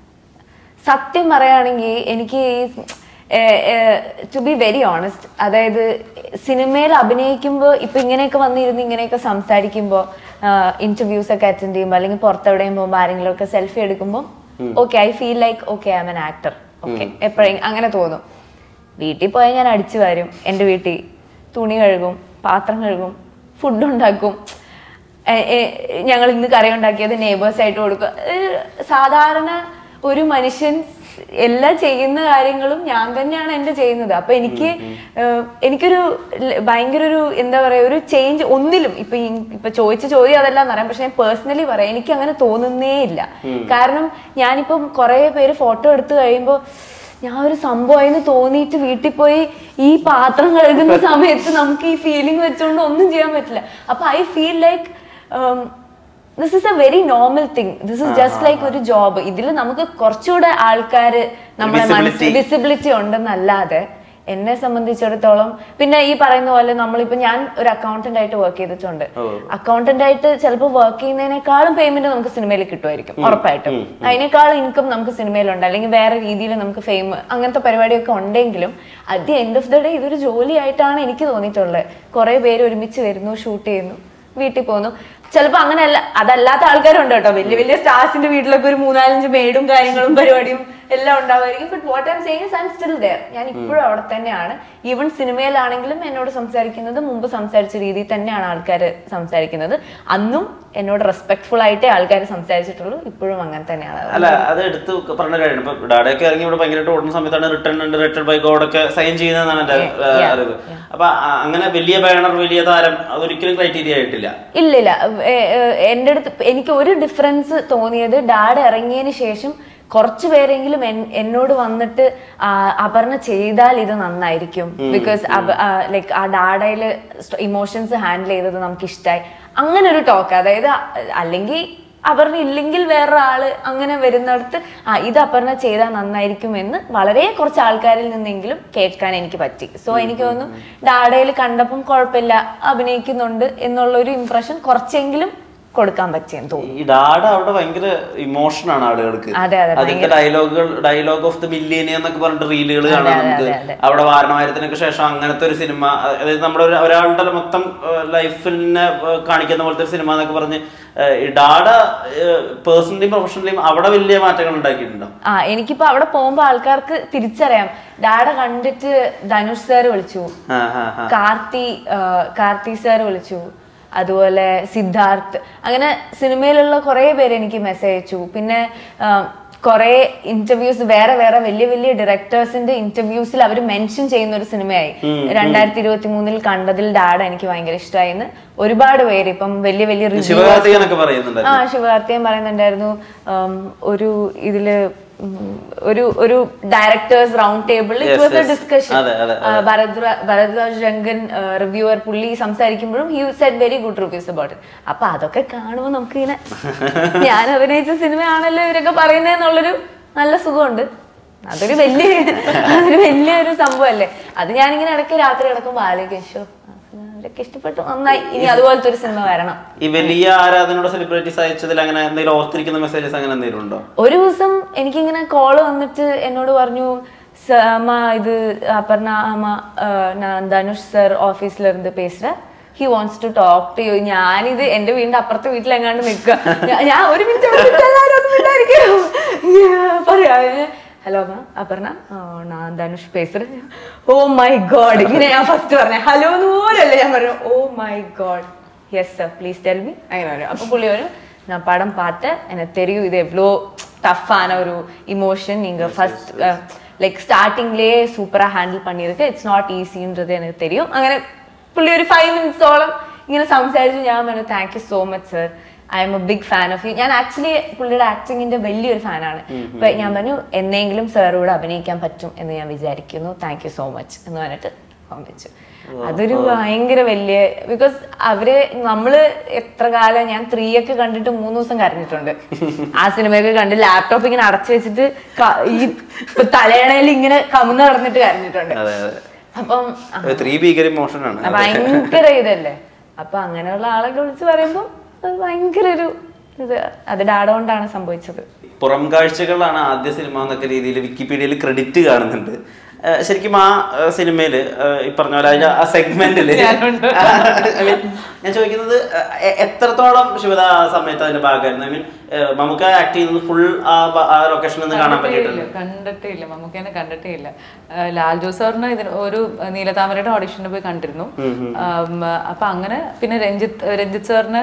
[SPEAKER 3] സത്യം പറയുകയാണെങ്കിൽ എനിക്ക് ടു ബി വെരി ഓണസ്റ്റ് അതായത് സിനിമയിൽ അഭിനയിക്കുമ്പോൾ ഇപ്പൊ ഇങ്ങനെയൊക്കെ വന്നിരുന്ന് ഇങ്ങനെയൊക്കെ സംസാരിക്കുമ്പോൾ ഇന്റർവ്യൂസ് ഒക്കെ അറ്റൻഡ് ചെയ്യുമ്പോൾ അല്ലെങ്കിൽ പുറത്തെവിടെയും പോകുമ്പോൾ ആരെങ്കിലും ഒക്കെ സെൽഫി എടുക്കുമ്പോൾ okay I feel like okay I am an actor okay എപ്പോഴെങ്കിലും അങ്ങനെ തോന്നും വീട്ടിൽ പോയാൽ ഞാൻ അടിച്ചു വാരും എൻ്റെ വീട്ടിൽ തുണി കഴുകും പാത്രം കഴുകും ഫുഡ് ഉണ്ടാക്കും എ- എ- ഞങ്ങൾ ഇന്ന് കറി ഉണ്ടാക്കിയത് നെയ്ബേഴ്സ് ആയിട്ട് കൊടുക്കും ഏഹ് സാധാരണ ഒരു മനുഷ്യൻ എല്ലാ ചെയ്യുന്ന കാര്യങ്ങളും ഞാൻ തന്നെയാണ് എന്റെ ചെയ്യുന്നത് അപ്പൊ എനിക്ക് ഏഹ്, എനിക്കൊരു ല- ഭയങ്കര ഒരു എന്താ പറയാ ഒരു ചേഞ്ച് ഒന്നിലും ഇപ്പൊ ഈ- ഇപ്പൊ ചോദിച്ച ചോദ്യം അതല്ല എന്നറിയാം പക്ഷെ ഞാൻ പേഴ്സണലി പറയാം എനിക്ക് അങ്ങനെ തോന്നുന്നേ ഇല്ല കാരണം ഞാനിപ്പം കുറെ പേര് ഫോട്ടോ എടുത്തു കഴിയുമ്പോൾ ഞാൻ ഒരു സംഭവമായിന്ന് തോന്നിയിട്ട് വീട്ടിൽ പോയി ഈ പാത്രം കഴുകുന്ന സമയത്ത് നമുക്ക് ഈ ഫീലിംഗ് വെച്ചുകൊണ്ട് ഒന്നും ചെയ്യാൻ പറ്റില്ല അപ്പൊ I feel like this is a very normal thing this is just like ഒരു ജോബ് ഇതിൽ നമുക്ക് കുറച്ചുകൂടെ ആൾക്കാര് നമ്മളെ
[SPEAKER 2] Visibility.
[SPEAKER 3] വിസിബിലിറ്റി ഉണ്ടെന്നല്ലാതെ എന്നെ സംബന്ധിച്ചിടത്തോളം പിന്നെ ഈ പറയുന്ന പോലെ നമ്മളിപ്പോ ഞാൻ ഒരു അക്കൗണ്ടന്റ് ആയിട്ട് വർക്ക് ചെയ്തിട്ടുണ്ട് അക്കൗണ്ടന്റ് ആയിട്ട് ചിലപ്പോൾ വർക്ക് ചെയ്യുന്നതിനേക്കാളും പേയ്മെന്റ് നമുക്ക് സിനിമയിൽ കിട്ടുമായിരിക്കും ഉറപ്പായിട്ടും അതിനേക്കാളും ഇൻകം നമുക്ക് സിനിമയിലുണ്ട് അല്ലെങ്കിൽ വേറെ രീതിയിൽ നമുക്ക് ഫെയിം അങ്ങനത്തെ പരിപാടിയൊക്കെ ഉണ്ടെങ്കിലും at the end of the day ഇതൊരു ജോലിയായിട്ടാണ് എനിക്ക് തോന്നിയിട്ടുള്ളത് കുറെ പേര് ഒരുമിച്ച് വരുന്നു ഷൂട്ട് ചെയ്യുന്നു വീട്ടിൽ പോകുന്നു ചിലപ്പോൾ അങ്ങനെയല്ല അതല്ലാത്ത ആൾക്കാരുണ്ട് കേട്ടോ വലിയ വലിയ സ്റ്റാർസിന്റെ വീട്ടിലൊക്കെ ഒരു മൂന്നാലഞ്ച് മെയ്ഡും കാര്യങ്ങളും പരിപാടിയും എല്ലാം ഉണ്ടാവുമായിരിക്കും but what I'm saying I am still there ഞാൻ ഇപ്പോഴും അവിടെ തന്നെയാണ് ഈവൻ സിനിമയിലാണെങ്കിലും എന്നോട് സംസാരിക്കുന്നത് മുമ്പ് സംസാരിച്ച രീതിയിൽ തന്നെയാണ് ആൾക്കാർ സംസാരിക്കുന്നത് അന്നും എന്നോട് റെസ്പെക്ട്ഫുൾ ആയിട്ടേ ആൾക്കാർ സംസാരിച്ചിട്ടുള്ളൂ ഇപ്പോഴും അങ്ങനെ തന്നെയാണ്
[SPEAKER 2] അല്ല അത് എടുത്ത് പറഞ്ഞ കാര്യം ഇപ്പൊ ഡാഡയൊക്കെ ഇറങ്ങി ഇവിടെ ഭയങ്കരമായിട്ട് ഓടുന്ന സമയത്താണ് റിട്ടേൺ ഉണ്ട് റിട്ടേൺ ബൈ ഗോഡ് ഒക്കെ സൈൻ ചെയ്യുന്നതാണ് എന്റെ
[SPEAKER 3] Yeah, yeah,
[SPEAKER 2] അറിവ് അപ്പൊ ആ- അങ്ങനെ വലിയ ബാനർ വലിയ താരം അതൊരിക്കലും ക്രൈറ്റീരിയ ആയിട്ടില്ല
[SPEAKER 3] ഇല്ല ഇല്ല എൻ്റെ അടുത്ത് എനിക്ക് ഒരു ഡിഫറൻസ് തോന്നിയത് ഡാഡ് ഇറങ്ങിയതിന് ശേഷം കുറച്ചു പേരെങ്കിലും എൻ- എന്നോട് വന്നിട്ട് ആ, അപർണ ചെയ്താൽ ഇത് നന്നായിരിക്കും ബിക്കോസ് ലൈക്ക് ആ ഡാഡയില് ഇമോഷൻസ് ഹാൻഡിൽ ചെയ്തത് നമുക്ക് ഇഷ്ടമായി അങ്ങനെ ഒരു ടോക്ക് അതായത് അ- അല്ലെങ്കിൽ അപർണ ഇല്ലെങ്കിൽ വേറൊരാള് അങ്ങനെ വരുന്നിടത്ത് ആ ഇത് അപർണ ചെയ്താൽ നന്നായിരിക്കും എന്ന് വളരെ കുറച്ച് ആൾക്കാരിൽ നിന്നെങ്കിലും കേൾക്കാൻ എനിക്ക് പറ്റി സോ എനിക്ക് തോന്നുന്നു ഡാഡയിൽ കണ്ടപ്പം കുഴപ്പമില്ല അഭിനയിക്കുന്നുണ്ട് എന്നുള്ള ഒരു ഇംപ്രഷൻ കുറച്ചെങ്കിലും കൊടുക്കാൻ പറ്റിയെന്ന് തോന്നുന്നു
[SPEAKER 2] ഈ ഡാഡ അവിടെ ഭയങ്കര ഇമോഷൻ ആണ് ആളുകൾക്ക്
[SPEAKER 3] അതെ, അതെ,
[SPEAKER 2] അതിന്റെ ഡയലോഗുകൾ ഡയലോഗ് ഓഫ് ദി മില്ലേനിയ എന്നൊക്കെ പറഞ്ഞിട്ട് റീലുകൾ കാണാം
[SPEAKER 3] അതെ,
[SPEAKER 2] നമുക്ക്
[SPEAKER 3] അതെ, അതെ.
[SPEAKER 2] അവിടെ വാരണമായത്തിനൊക്കെ ശേഷം അങ്ങനത്തെ ഒരു സിനിമ അതായത് നമ്മുടെ ഒരു- ഒരാളുടെ മൊത്തം ലൈഫിനെ കാണിക്കുന്ന പോലത്തെ ഒരു സിനിമ എന്നൊക്കെ പറഞ്ഞ് ഏഹ്, ഈ ഡാഡ പേഴ്സണലിയും പ്രൊഫഷണലിയും അവിടെ വലിയ മാറ്റങ്ങൾ ഉണ്ടാക്കിയിട്ടുണ്ടോ
[SPEAKER 3] ആ എനിക്കിപ്പോ അവിടെ പോകുമ്പോ ആൾക്കാർക്ക് തിരിച്ചറിയാം ഡാഡ കണ്ടിട്ട് ധനുഷ് സാർ വിളിച്ചു
[SPEAKER 2] ആ, ആ, ആ.
[SPEAKER 3] കാർത്തി ആ, കാർത്തി സാർ വിളിച്ചു അതുപോലെ സിദ്ധാർത്ഥ് അങ്ങനെ സിനിമയിലുള്ള കുറേ പേര് എനിക്ക് മെസ്സേജ് അയച്ചു പിന്നെ ആ, കുറേ ഇന്റർവ്യൂസ് വേറെ വേറെ വലിയ വലിയ ഡയറക്ടേഴ്സിന്റെ ഇന്റർവ്യൂസിൽ അവർ മെൻഷൻ ചെയ്യുന്ന ഒരു സിനിമയായി രണ്ടായിരത്തി ഇരുപത്തി മൂന്നിൽ കണ്ടതിൽ ഡാഡ എനിക്ക് ഭയങ്കര ഇഷ്ടമായിന്ന് ഒരുപാട് പേര് ഇപ്പം വലിയ വലിയ reviews-
[SPEAKER 2] ശിവകാർത്തികനൊക്കെ പറയുന്നുണ്ട്
[SPEAKER 3] ആ ശിവകാർത്തിയൻ പറയുന്നുണ്ടായിരുന്നു ഉം, ഒരു ഇതില് ഉം, ഒരു ഒരു ഡയറക്ടേഴ്സ് റൗണ്ട് ടേബിളിൽ it
[SPEAKER 2] Yes,
[SPEAKER 3] was a
[SPEAKER 2] yes.
[SPEAKER 3] Discussion
[SPEAKER 2] അതെ, അതെ,
[SPEAKER 3] ഭരദ്വാജ് രംഗൻ റിവ്യൂവർ പുള്ളി സംസാരിക്കുമ്പോഴും he said very good reviews about it അപ്പൊ അതൊക്കെ കാണുമ്പോൾ നമുക്ക് ഇങ്ങനെ ഞാൻ അഭിനയിച്ച സിനിമയാണല്ലോ ഇവരൊക്കെ പറയുന്നതെന്നുള്ളൊരു നല്ല സുഖമുണ്ട് അതൊരു വലിയ അതൊരു വലിയൊരു സംഭവമല്ലേ അത് ഞാനിങ്ങനെ ഇടയ്ക്ക് രാത്രി കിടക്കുമ്പോൾ ആലോചിക്കും "ശ്ശോ, ആ സിനിമ അവരൊക്കെ ഇഷ്ടപ്പെട്ടു നന്നായി ഇനി അതുപോലത്തെ ഒരു സിനിമ വരണം
[SPEAKER 2] ഈ വലിയ ആരാധനയുടെ സെലിബ്രിറ്റീസ് അയച്ചതിൽ അങ്ങനെ എന്തെങ്കിലും ഓർത്തിരിക്കുന്ന മെസ്സേജസ് അങ്ങനെ എന്തെങ്കിലും ഉണ്ടോ
[SPEAKER 3] ഒരു ദിവസം എനിക്കിങ്ങനെ കോള് വന്നിട്ട് എന്നോട് പറഞ്ഞു "സ- അമ്മ ഇത് അപർണ അമ്മ ആ, ഞാൻ ധനുഷ് സർ ഓഫീസിൽ ഇருந்து പേசுறேன் he wants to talk to you ഞാനിത് എന്റെ വീടിന്റെ അപ്പുറത്തെ വീട്ടിലെങ്ങാണ്ട് നിൽക്കുക ഞാൻ ഒരു മിനിറ്റ് പറയാ ഹലോ മാം അപർണ ആ, ഞാൻ ധനുഷ് പേசுறேன் ഓ മൈ ഗോഡ് ഇങ്ങനെ ഞാൻ ഫസ്റ്റ് പറഞ്ഞ ഹലോ എന്ന് പോലല്ലേ ഞാൻ പറഞ്ഞു oh my god yes sir please tell me അങ്ങനെ പറഞ്ഞു അപ്പൊ പുള്ളി പറഞ്ഞു நான் படம் பார்த்தேன் எனக்கு தெரியும் இது எவ்வளோ டஃப்பான ஒரு இமோஷன் நீங்க ஃபர்ஸ்ட் லைக் ஸ்டார்டிங்லேயே சூப்பரா ஹேண்டில் பண்ணியிருக்கு இட்ஸ் நாட் ஈஸின்றது எனக்கு தெரியும் അങ്ങനെ പുള്ളി ഒരു ഫൈവ് മിനിറ്റ്സോളം ഇങ്ങനെ സംസാരിച്ചു ഞാൻ പറഞ്ഞു thank you so much sir I am a big fan of you ഞാൻ ആക്ച്വലി പുള്ളിയുടെ ആക്ടിങ്ങിന്റെ വലിയൊരു ഫാനാണ് അപ്പൊ ഞാൻ പറഞ്ഞു എന്നെങ്കിലും സാറോട് അഭിനയിക്കാൻ പറ്റും എന്ന് ഞാൻ വിചാരിക്കുന്നു താങ്ക് യു സോ മച്ച് എന്ന് പറഞ്ഞിട്ട് പമ്പിച്ചു അതൊരു ഭയങ്കര വലിയ ബിക്കോസ് അവര് നമ്മള് എത്ര കാലം ഞാൻ ത്രീ ഒക്കെ കണ്ടിട്ട് മൂന്ന് ദിവസം കരഞ്ഞിട്ടുണ്ട് ആ സിനിമയൊക്കെ കണ്ട് ലാപ്ടോപ്പ് ഇങ്ങനെ അടച്ചു വെച്ചിട്ട് ക- ഈ ഇപ്പൊ തലയണയിൽ ഇങ്ങനെ കമുന്ന് നടന്നിട്ട് കരഞ്ഞിട്ടുണ്ട്
[SPEAKER 2] അതെ അതെ
[SPEAKER 3] അപ്പം ആ,
[SPEAKER 2] ത്രീ ഭീകര ഇമോഷൻ ആണ്
[SPEAKER 3] അത് ഭയങ്കര ഇതല്ലേ അപ്പൊ അങ്ങനെയുള്ള ആളൊക്കെ വിളിച്ച് പറയുമ്പോ അത് ഭയങ്കര ഒരു ഇത് അത് ഡാഡ കൊണ്ടാണ് സംഭവിച്ചത്
[SPEAKER 2] പുറം കാഴ്ചകളാണ് ആദ്യ സിനിമ എന്നൊക്കെ രീതിയിൽ വിക്കിപീഡിയയിൽ ക്രെഡിറ്റ് കാണുന്നുണ്ട് ഏഹ് ശരിക്കും ആ ഏഹ് സിനിമയില് ഏഹ് ഈ പറഞ്ഞ പോലെ അതിന്റെ ആ സെഗ്മെന്റില് ഞാൻ ചോദിക്കുന്നത് ഏഹ് എത്രത്തോളം ശിവദ ആ സമയത്ത് അതിന്റെ ഭാഗമായിരുന്നു ഐ മീൻ നമുക്ക് ആക്ട് ചെയ്യുന്നത് ഫുൾ ആ ലൊക്കേഷനിൽ നിന്ന് കാണാൻ പറ്റിയിട്ടുണ്ട്
[SPEAKER 4] കണ്ടിട്ടേ ഇല്ല മമ്മൂക്കേനെ കണ്ടിട്ടേ ഇല്ല ആ, ലാൽ ജോസ് സാറിന് ഇതിന് ഒരു നീലതാമരയുടെ ഓഡിഷന് പോയി കണ്ടിരുന്നു ആം, അപ്പൊ അങ്ങനെ പിന്നെ രഞ്ജിത്ത് രഞ്ജിത്ത് സാറിന്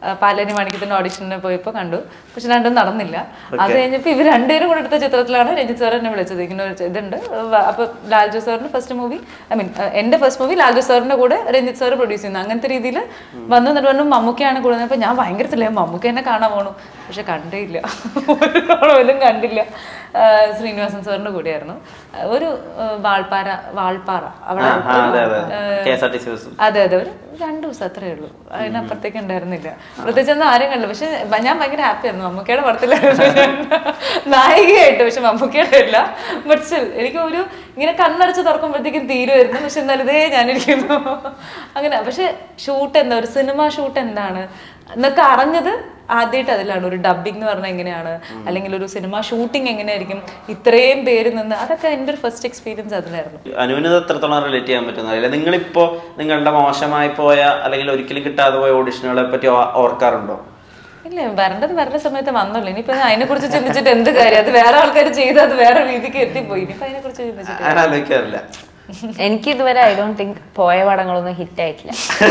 [SPEAKER 4] ആ, പാലാനി മാണിക്യത്തിന്റെ ഓഡിഷന് പോയപ്പോൾ കണ്ടു പക്ഷെ രണ്ടും നടന്നില്ല അത് കഴിഞ്ഞപ്പോൾ ഇവർ രണ്ടുപേരും കൂടെ എടുത്ത ചിത്രത്തിലാണ് രഞ്ജിത്ത് സാർ എന്നെ വിളിച്ചത് ഇങ്ങനെ ഒരു ചെ- ഇതുണ്ട് വ- അപ്പൊ ലാൽജു സാറിന്റെ ഫസ്റ്റ് മൂവി ഐ മീൻ എന്റെ ഫസ്റ്റ് മൂവി ലാൽജു സാറിന്റെ കൂടെ രഞ്ജിത്ത് സാർ പ്രൊഡ്യൂസ് ചെയ്യുന്നത് അങ്ങനത്തെ രീതിയിൽ വന്നു എന്നിട്ട് പറഞ്ഞു മമ്മൂക്കയാണ് കൂടുതൽ അപ്പൊ ഞാൻ ഭയങ്കര തില്ലേ മമ്മൂക്ക എന്നെ കാണാൻ പോണു പക്ഷെ കണ്ടേ ഇല്ല ഒരു പോലും കണ്ടില്ല ആ, ശ്രീനിവാസൻ സാറിന്റെ കൂടെയായിരുന്നു ആ, ഒരു ആ, വാൾപ്പാറ വാൾപ്പാറ അവിടെ
[SPEAKER 2] ആ, ആ, അതെ അതെ
[SPEAKER 4] ആ,
[SPEAKER 2] K S R T C bus
[SPEAKER 4] അതെ അതെ ഒരു രണ്ടു ദിവസം അത്രേ ഉള്ളൂ അതിനപ്പുറത്തേക്ക് ഉണ്ടായിരുന്നില്ല പ്രത്യേകിച്ച് ഒന്നും ആരും കണ്ടില്ല പക്ഷെ ബ- ഞാൻ ഭയങ്കര ഹാപ്പി ആയിരുന്നു മമ്മൂക്കയുടെ പടത്തിലായിരുന്നു ഞാൻ നായികയായിട്ട് പക്ഷെ മമ്മൂക്കയുടെ അല്ല ബട്ട് സ്റ്റിൽ എനിക്ക് ഒരു ഇങ്ങനെ കണ്ണടച്ച് തുറക്കുമ്പോഴത്തേക്കും തീരുമായിരുന്നു പക്ഷെ എന്നാലും ഇതേ ഞാനിരിക്കുന്നു അങ്ങനെ പക്ഷെ ഷൂട്ട് എന്താ ഒരു സിനിമ ഷൂട്ട് എന്താണ് എന്നൊക്കെ അറിഞ്ഞത് ആദ്യമായിട്ട് അതിലാണ് ഒരു ഡബിങ് എന്ന് പറഞ്ഞാൽ എങ്ങനെയാണ് അല്ലെങ്കിൽ ഒരു സിനിമ ഷൂട്ടിംഗ് എങ്ങനെയായിരിക്കും ഇത്രയും പേര് നിന്ന് അതൊക്കെ എൻ്റെ ഒരു ഫസ്റ്റ് എക്സ്പീരിയൻസ് അതിലായിരുന്നു
[SPEAKER 2] അനുവിന് ഇത് എത്രത്തോളം റിലേറ്റ് ചെയ്യാൻ പറ്റുന്ന അറിയില്ല നിങ്ങളിപ്പോ നിങ്ങളുടെ മോശമായി പോയ അല്ലെങ്കിൽ ഒരിക്കലും കിട്ടാതെ പോയ ഓഡിഷനുകളെ പറ്റി ഓ- ഓർക്കാറുണ്ടോ
[SPEAKER 4] ഇല്ല വരേണ്ടത് വരേണ്ട സമയത്ത് വന്നല്ലോ ഇനിയിപ്പോ അതിനെ കുറിച്ച് ചിന്തിച്ചിട്ട് എന്ത് കാര്യം അത് വേറെ ആൾക്കാർ ചെയ്ത് അത് വേറെ രീതിക്ക് എത്തിപ്പോയി ഇനിയിപ്പോ അതിനെ കുറിച്ച് ചിന്തിച്ചിട്ട്
[SPEAKER 2] അങ്ങനെ ആലോചിക്കാറില്ല
[SPEAKER 3] എനിക്ക് ഇതുവരെ ഐ ഡോണ്ട് തിങ്ക് പോയ പടങ്ങളൊന്നും ഹിറ്റ് ആയിട്ടില്ല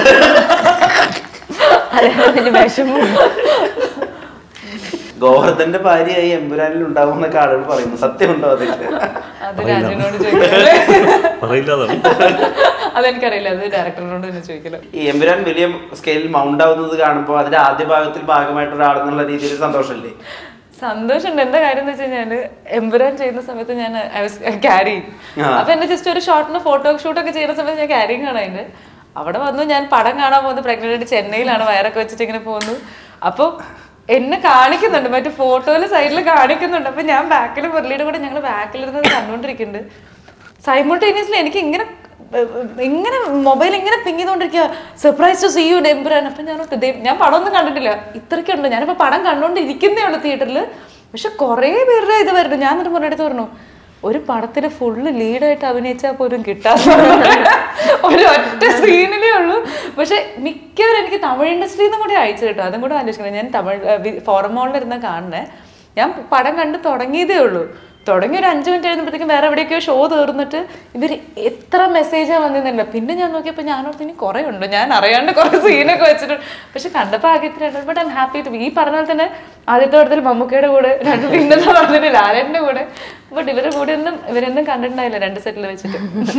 [SPEAKER 3] അതിന് വിഷമമുണ്ട്
[SPEAKER 2] ഗോവർദ്ധന്റെ ഭാര്യയായി എമ്പുരാനിൽ ഉണ്ടാവും എന്നൊക്കെ ആളുകൾ പറയുന്നു സത്യമുണ്ടോ അതില്
[SPEAKER 4] അത് രാജുവിനോട് ചോദിക്കല്ലേ
[SPEAKER 1] പറയില്ല അതാണ്
[SPEAKER 4] അതെനിക്കറിയില്ല അത് ഡയറക്ടറിനോട് തന്നെ ചോദിക്കലോ
[SPEAKER 2] ഈ എമ്പുരാൻ വലിയ സ്കെയിലിൽ മൗണ്ട് ആവുന്നത് കാണുമ്പോൾ അതിന്റെ ആദ്യ ഭാഗത്തിൽ ഭാഗമായിട്ട് ഒരാളെന്നുള്ള രീതിയിൽ സന്തോഷമല്ലേ
[SPEAKER 4] സന്തോഷമുണ്ട് എന്താ കാര്യം എന്ന് വെച്ച് കഴിഞ്ഞാല് എംബുരാൻ ചെയ്യുന്ന സമയത്ത് ഞാൻ ക്യാരി
[SPEAKER 2] ആ.
[SPEAKER 4] അപ്പൊ എന്നെ ജസ്റ്റ് ഒരു ഷോർട്ടിന് ഫോട്ടോ ഷൂട്ട് ഒക്കെ ചെയ്യുന്ന സമയത്ത് ഞാൻ ക്യാരിങ് ആണ് അതിന്റെ അവിടെ വന്നു ഞാൻ പടം കാണാൻ പോകുന്നത് പ്രഗ്നന്റ് ആയിട്ട് ചെന്നൈയിലാണ് വയറൊക്കെ വെച്ചിട്ട് ഇങ്ങനെ പോകുന്നു അപ്പൊ എന്നെ കാണിക്കുന്നുണ്ട് മറ്റേ ഫോട്ടോയില് സൈഡിൽ കാണിക്കുന്നുണ്ട് അപ്പൊ ഞാൻ ബാക്കിൽ മുരളിയുടെ കൂടെ ഞങ്ങൾ ബാക്കിലിരുന്നത് കണ്ടുകൊണ്ടിരിക്കുന്നുണ്ട് സൈമൾട്ടേനിയസ്ലി എനിക്ക് ഇങ്ങനെ ഏർ, ഇങ്ങനെ മൊബൈൽ ഇങ്ങനെ പിങ് ചെയ്തോണ്ടിരിക്കുക സർപ്രൈസ് ടു സീ യു ഡെമ്പുരാൻ അപ്പൊ ഞാൻ ഓർത്തു, ദേ, ഞാൻ പടം ഒന്നും കണ്ടിട്ടില്ല ഇത്രയ്ക്കുണ്ട് ഞാനിപ്പോ പടം കണ്ടോണ്ടിരിക്കുന്നേ ഉള്ളൂ തിയേറ്ററിൽ പക്ഷെ കുറേ പേരുടെ ഇത് വരുന്നു ഞാൻ എന്നിട്ട് മുന്നോട്ട് പറഞ്ഞു ഒരു പടത്തിൽ ഫുള്ള് ലീഡായിട്ട് അഭിനയിച്ചാൽ പോലും കിട്ടാത്ത ഒരു ഒറ്റ സീനിലേ ഉള്ളൂ പക്ഷെ മിക്കവരും എനിക്ക് തമിഴ് ഇൻഡസ്ട്രിയിൽ നിന്നും കൂടി അയച്ചു കേട്ടോ അതും കൂടെ ആലോചിക്കണം ഞാൻ തമിഴ് ഫോറം മോളിലിരുന്ന കാണണേ ഞാൻ പടം കണ്ട് തുടങ്ങിയതേ ഉള്ളൂ തുടങ്ങി ഒരു അഞ്ച് മിനിറ്റ് കഴിയുമ്പോഴത്തേക്കും വേറെ എവിടെയൊക്കെയോ ഷോ തീർന്നിട്ട് ഇവർ എത്ര മെസ്സേജാണ് വന്നിരുന്നില്ല പിന്നെ ഞാൻ നോക്കിയപ്പോൾ ഞാനോർത്ത് ഇനി കുറേ ഉണ്ട് ഞാൻ അറിയാണ്ട് കുറേ സീനൊക്കെ വെച്ചിട്ടുണ്ട് പക്ഷെ കണ്ടപ്പോൾ ആകെ ഇത്രയുണ്ട് ബട്ട് ഐം ഹാപ്പി ടു ഈ പറഞ്ഞ പോലെ തന്നെ ആദ്യത്തെ പടത്തിൽ മമ്മൂക്കയുടെ കൂടെ രണ്ട് പിന്നത്തെ പടത്തിൽ ലാലേട്ടൻ്റെ കൂടെ ബട്ട് ഇവരുടെ കൂടെ ഒന്നും ഇവരൊന്നും കണ്ടിട്ടുണ്ടായില്ല രണ്ട് സെറ്റിൽ വെച്ചിട്ട്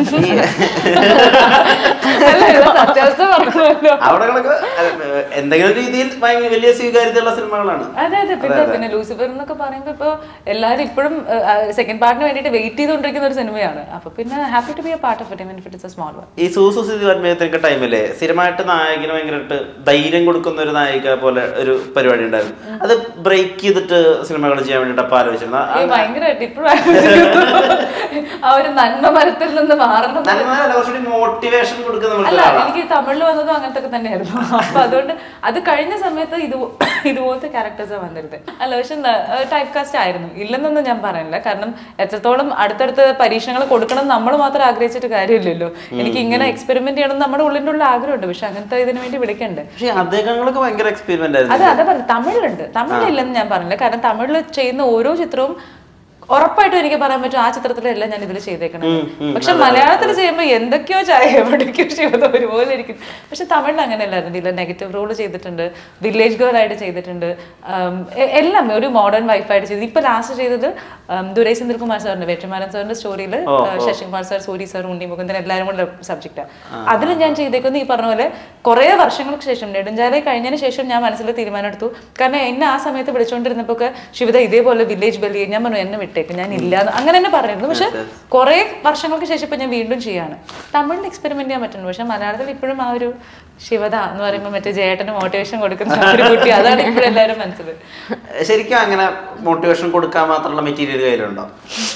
[SPEAKER 4] അല്ല, ഇത് സത്യാവസ്ഥ പറഞ്ഞല്ലോ
[SPEAKER 2] അവിടെകളൊക്കെ എന്തെങ്കിലും രീതിയിൽ ഭയങ്കര വലിയ സ്വീകാര്യതയുള്ള സിനിമകളാണ്
[SPEAKER 4] അതെ അതെ പിന്നെ പിന്നെ ലൂസിഫർ എന്നൊക്കെ പറയുമ്പോ ഇപ്പൊ എല്ലാരും ഇപ്പോഴും സെക്കൻഡ് പാർട്ടിന് വേണ്ടിയിട്ട് വെയിറ്റ് ചെയ്തുകൊണ്ടിരിക്കുന്ന ഒരു സിനിമയാണ് അപ്പൊ പിന്നെ happy to be a part of it if it is a small one
[SPEAKER 2] ഈ സൂസു സിദ്ധിവാത്മയത്തിനൊക്കെ ടൈമില് സ്ഥിരമായിട്ട് നായകന് ഭയങ്കരമായിട്ട് ധൈര്യം കൊടുക്കുന്ന ഒരു നായിക പോലെ ഒരു പരിപാടി ഉണ്ടായിരുന്നു അത് ബ്രേക്ക് ചെയ്തിട്ട് സിനിമകൾ ചെയ്യാൻ വേണ്ടിട്ട് അപ്പൊ ആലോചിച്ചിരുന്നു
[SPEAKER 4] ഈ ഭയങ്കരമായിട്ട് ഇപ്പോഴും ആ ഒരു നന്മ മരത്തിൽ നിന്ന് മാറണം
[SPEAKER 2] കുറച്ചുകൂടി മോട്ടിവേഷൻ കൊടുക്കുന്ന
[SPEAKER 4] അല്ല
[SPEAKER 2] പോലത്തെ ഒരാളാണ്.
[SPEAKER 4] എനിക്ക് തമിഴിൽ വന്നതും അങ്ങനത്തെ ഒക്കെ തന്നെയായിരുന്നു അപ്പൊ അതുകൊണ്ട് അത് കഴിഞ്ഞ സമയത്ത് ഇത് ഇതുപോലത്തെ ക്യാരക്ടേഴ്സ് വന്നിരുന്നത് അല്ല പക്ഷെ ടൈപ്പ് കാസ്റ്റ് ആയിരുന്നു ഇല്ലെന്നൊന്നും ഞാൻ പറയുന്നില്ല കാരണം എത്രത്തോളം അടുത്തടുത്ത് പരീക്ഷണങ്ങൾ കൊടുക്കണം നമ്മൾ മാത്രം ആഗ്രഹിച്ചിട്ട് കാര്യമില്ലല്ലോ എനിക്ക് ഇങ്ങനെ എക്സ്പെരിമെന്റ് ചെയ്യണം എന്ന് നമ്മുടെ ഉള്ളിൻ്റെ ഉള്ള ആഗ്രഹമുണ്ട് പക്ഷെ അങ്ങനത്തെ ഇതിനു വേണ്ടി വിളിക്കണ്ടേ
[SPEAKER 2] പക്ഷെ അദ്ദേഹങ്ങളൊക്കെ ഭയങ്കര എക്സ്പെരിമെന്റ് ആയിരുന്നു
[SPEAKER 4] അതെ അതെ പറഞ്ഞു തമിഴിലുണ്ട് തമിഴിലില്ലെന്ന് ഞാൻ പറഞ്ഞില്ല കാരണം തമിഴിൽ ചെയ്യുന്ന ഓരോ ചിത്രവും ഉറപ്പായിട്ടും എനിക്ക് പറയാൻ പറ്റും ആ ചിത്രത്തിലെല്ലാം ഞാൻ ഇതിൽ ചെയ്തേക്കണം പക്ഷെ മലയാളത്തിൽ ചെയ്യുമ്പോൾ എന്തൊക്കെയോ ചായ എവിടേക്കോ ശിവത ഒരുപോലെ ഇരിക്കും പക്ഷെ തമിഴിൽ അങ്ങനെയല്ലായിരുന്നു ഇതിൽ നെഗറ്റീവ് റോൾ ചെയ്തിട്ടുണ്ട് വില്ലേജ് ഗേൾ ആയിട്ട് ചെയ്തിട്ടുണ്ട് ആം, എ- എല്ലാം ഒരു മോഡേൺ വൈഫായിട്ട് ചെയ്തു ഇപ്പൊ ലാസ്റ്റ് ചെയ്തത് ആം, ദുരൈ സെന്തിൽകുമാർ സാറിന്റെ വെറ്റമാരൻ സാറിന്റെ സ്റ്റോറിയിൽ ശശികുമാർ സാർ സൂരി സാർ ഉണ്ണി മുകുന്ദൻ എല്ലാവരും കൂടെ സബ്ജക്റ്റാണ് അതിൽ ഞാൻ ചെയ്തേക്കുന്നത് ഈ പറഞ്ഞ പോലെ കുറേ വർഷങ്ങൾക്ക് ശേഷം നെടുഞ്ചാലെ കഴിഞ്ഞതിന് ശേഷം ഞാൻ മനസ്സിൽ തീരുമാനം എടുത്തു കാരണം എന്നെ ആ സമയത്ത് വിളിച്ചുകൊണ്ടിരുന്നപ്പോൾ ഒക്കെ ശിവത ഇതേപോലെ വില്ലേജ് ബലിയെ ഞാൻ പറഞ്ഞു എന്നെ വിട്ടേക്ക് ഞാൻ ഇല്ല അങ്ങനെ തന്നെ പറഞ്ഞിരുന്നു പക്ഷെ കുറേ വർഷങ്ങൾക്ക് ശേഷം ഇപ്പൊ ഞാൻ വീണ്ടും ചെയ്യാണ് തമിഴിൽ എക്സ്പെരിമെന്റ് ചെയ്യാൻ പറ്റുന്നു പക്ഷെ മലയാളത്തിൽ ഇപ്പോഴും ആ ഒരു ശിവത എന്ന് പറയുമ്പോൾ മറ്റേ ജയേട്ടന് മോട്ടിവേഷൻ കൊടുക്കുന്ന ആ ഒരു കുട്ടി അതാണ് ഇപ്പോഴും എല്ലാവരും മനസ്സിൽ
[SPEAKER 2] ശരിക്കും അങ്ങനെ മോട്ടിവേഷൻ കൊടുക്കാൻ മാത്രമുള്ള മെറ്റീരിയൽ കയ്യിലുണ്ടോ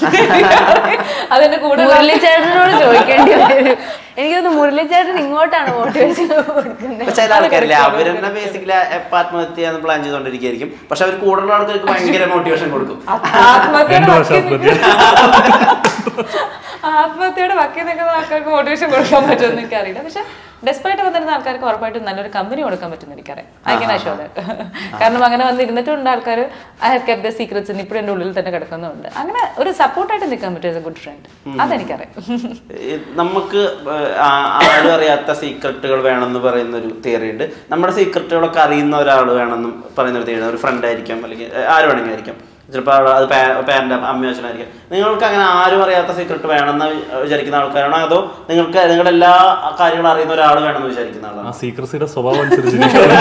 [SPEAKER 4] അതെന്നെ കൂടുതൽ
[SPEAKER 3] മുരളിച്ചേട്ടനോട് ചോദിക്കേണ്ടി വരും എനിക്കൊന്ന് മുരളിച്ചേട്ടൻ ഇങ്ങോട്ടാണ് മോട്ടിവേഷൻ കൊടുക്കുന്നത്
[SPEAKER 2] ഇപ്പൊ ചില ആൾക്കാരില്ലേ അവരെന്നെ ബേസിക്കലി ആത്മഹത്യ എന്ന് പ്ലാൻ ചെയ്തോണ്ടിരിക്കുകയായിരിക്കും പക്ഷെ അവർ കൂടുതലുള്ള ആൾക്കാർക്ക് ഭയങ്കര മോട്ടിവേഷൻ കൊടുക്കും
[SPEAKER 4] ആത്മഹത്യയുടെ
[SPEAKER 1] രണ്ടു വർഷം
[SPEAKER 4] വക്കിൽ
[SPEAKER 1] ആത്മഹത്യ
[SPEAKER 4] ആത്മഹത്യയുടെ വക്കി നിൽക്കുന്ന ആൾക്കാർക്ക് മോട്ടിവേഷൻ കൊടുക്കാൻ പറ്റുമെന്ന് എനിക്കറിയില്ല പക്ഷെ ഡെസ്പൈറ്റ് വന്നിരുന്ന ആൾക്കാർക്ക് ഉറപ്പായിട്ടും നല്ലൊരു കമ്പനി കൊടുക്കാൻ പറ്റുന്ന എനിക്കറിയാം അങ്ങനെ അശോക കാരണം അങ്ങനെ വന്നിരുന്നിട്ടുണ്ട് ആൾക്കാർ I have kept the secrets ഇപ്പോഴും എൻ്റെ ഉള്ളിൽ തന്നെ കിടക്കുന്നുണ്ട് അങ്ങനെ ഒരു സപ്പോർട്ടായിട്ട് നിൽക്കാൻ പറ്റും എ ഗുഡ് ഫ്രണ്ട് അതെനിക്കറിയാം
[SPEAKER 2] ഈ നമുക്ക് ഏഹ്, ആ- ആരും അറിയാത്ത സീക്രട്ടുകൾ വേണമെന്ന് പറയുന്ന ഒരു തിയറി ഉണ്ട് നമ്മുടെ സീക്രട്ടുകളൊക്കെ അറിയുന്ന ഒരാൾ വേണമെന്ന് പറയുന്ന ഒരു തിയറി ഒരു ഫ്രണ്ട് ആയിരിക്കാം അല്ലെങ്കിൽ ഏഹ്, ആര് വേണമെങ്കിൽ ആയിരിക്കാം ചിലപ്പോൾ അത് പാരൻ്റെ അമ്മ അച്ഛനായിരിക്കാം നിങ്ങൾക്ക് അങ്ങനെ ആരും അറിയാത്ത സീക്രട്ട് വേണമെന്ന് വിചാരിക്കുന്ന ആൾക്കാരാണോ അതോ നിങ്ങൾക്ക് നിങ്ങളുടെ എല്ലാ കാര്യങ്ങളും അറിയുന്ന ഒരാൾ വേണമെന്ന് വിചാരിക്കുന്ന
[SPEAKER 1] ആ
[SPEAKER 2] ആളാണോ
[SPEAKER 1] സീക്രസിയുടെ സ്വഭാവം അനുസരിച്ച്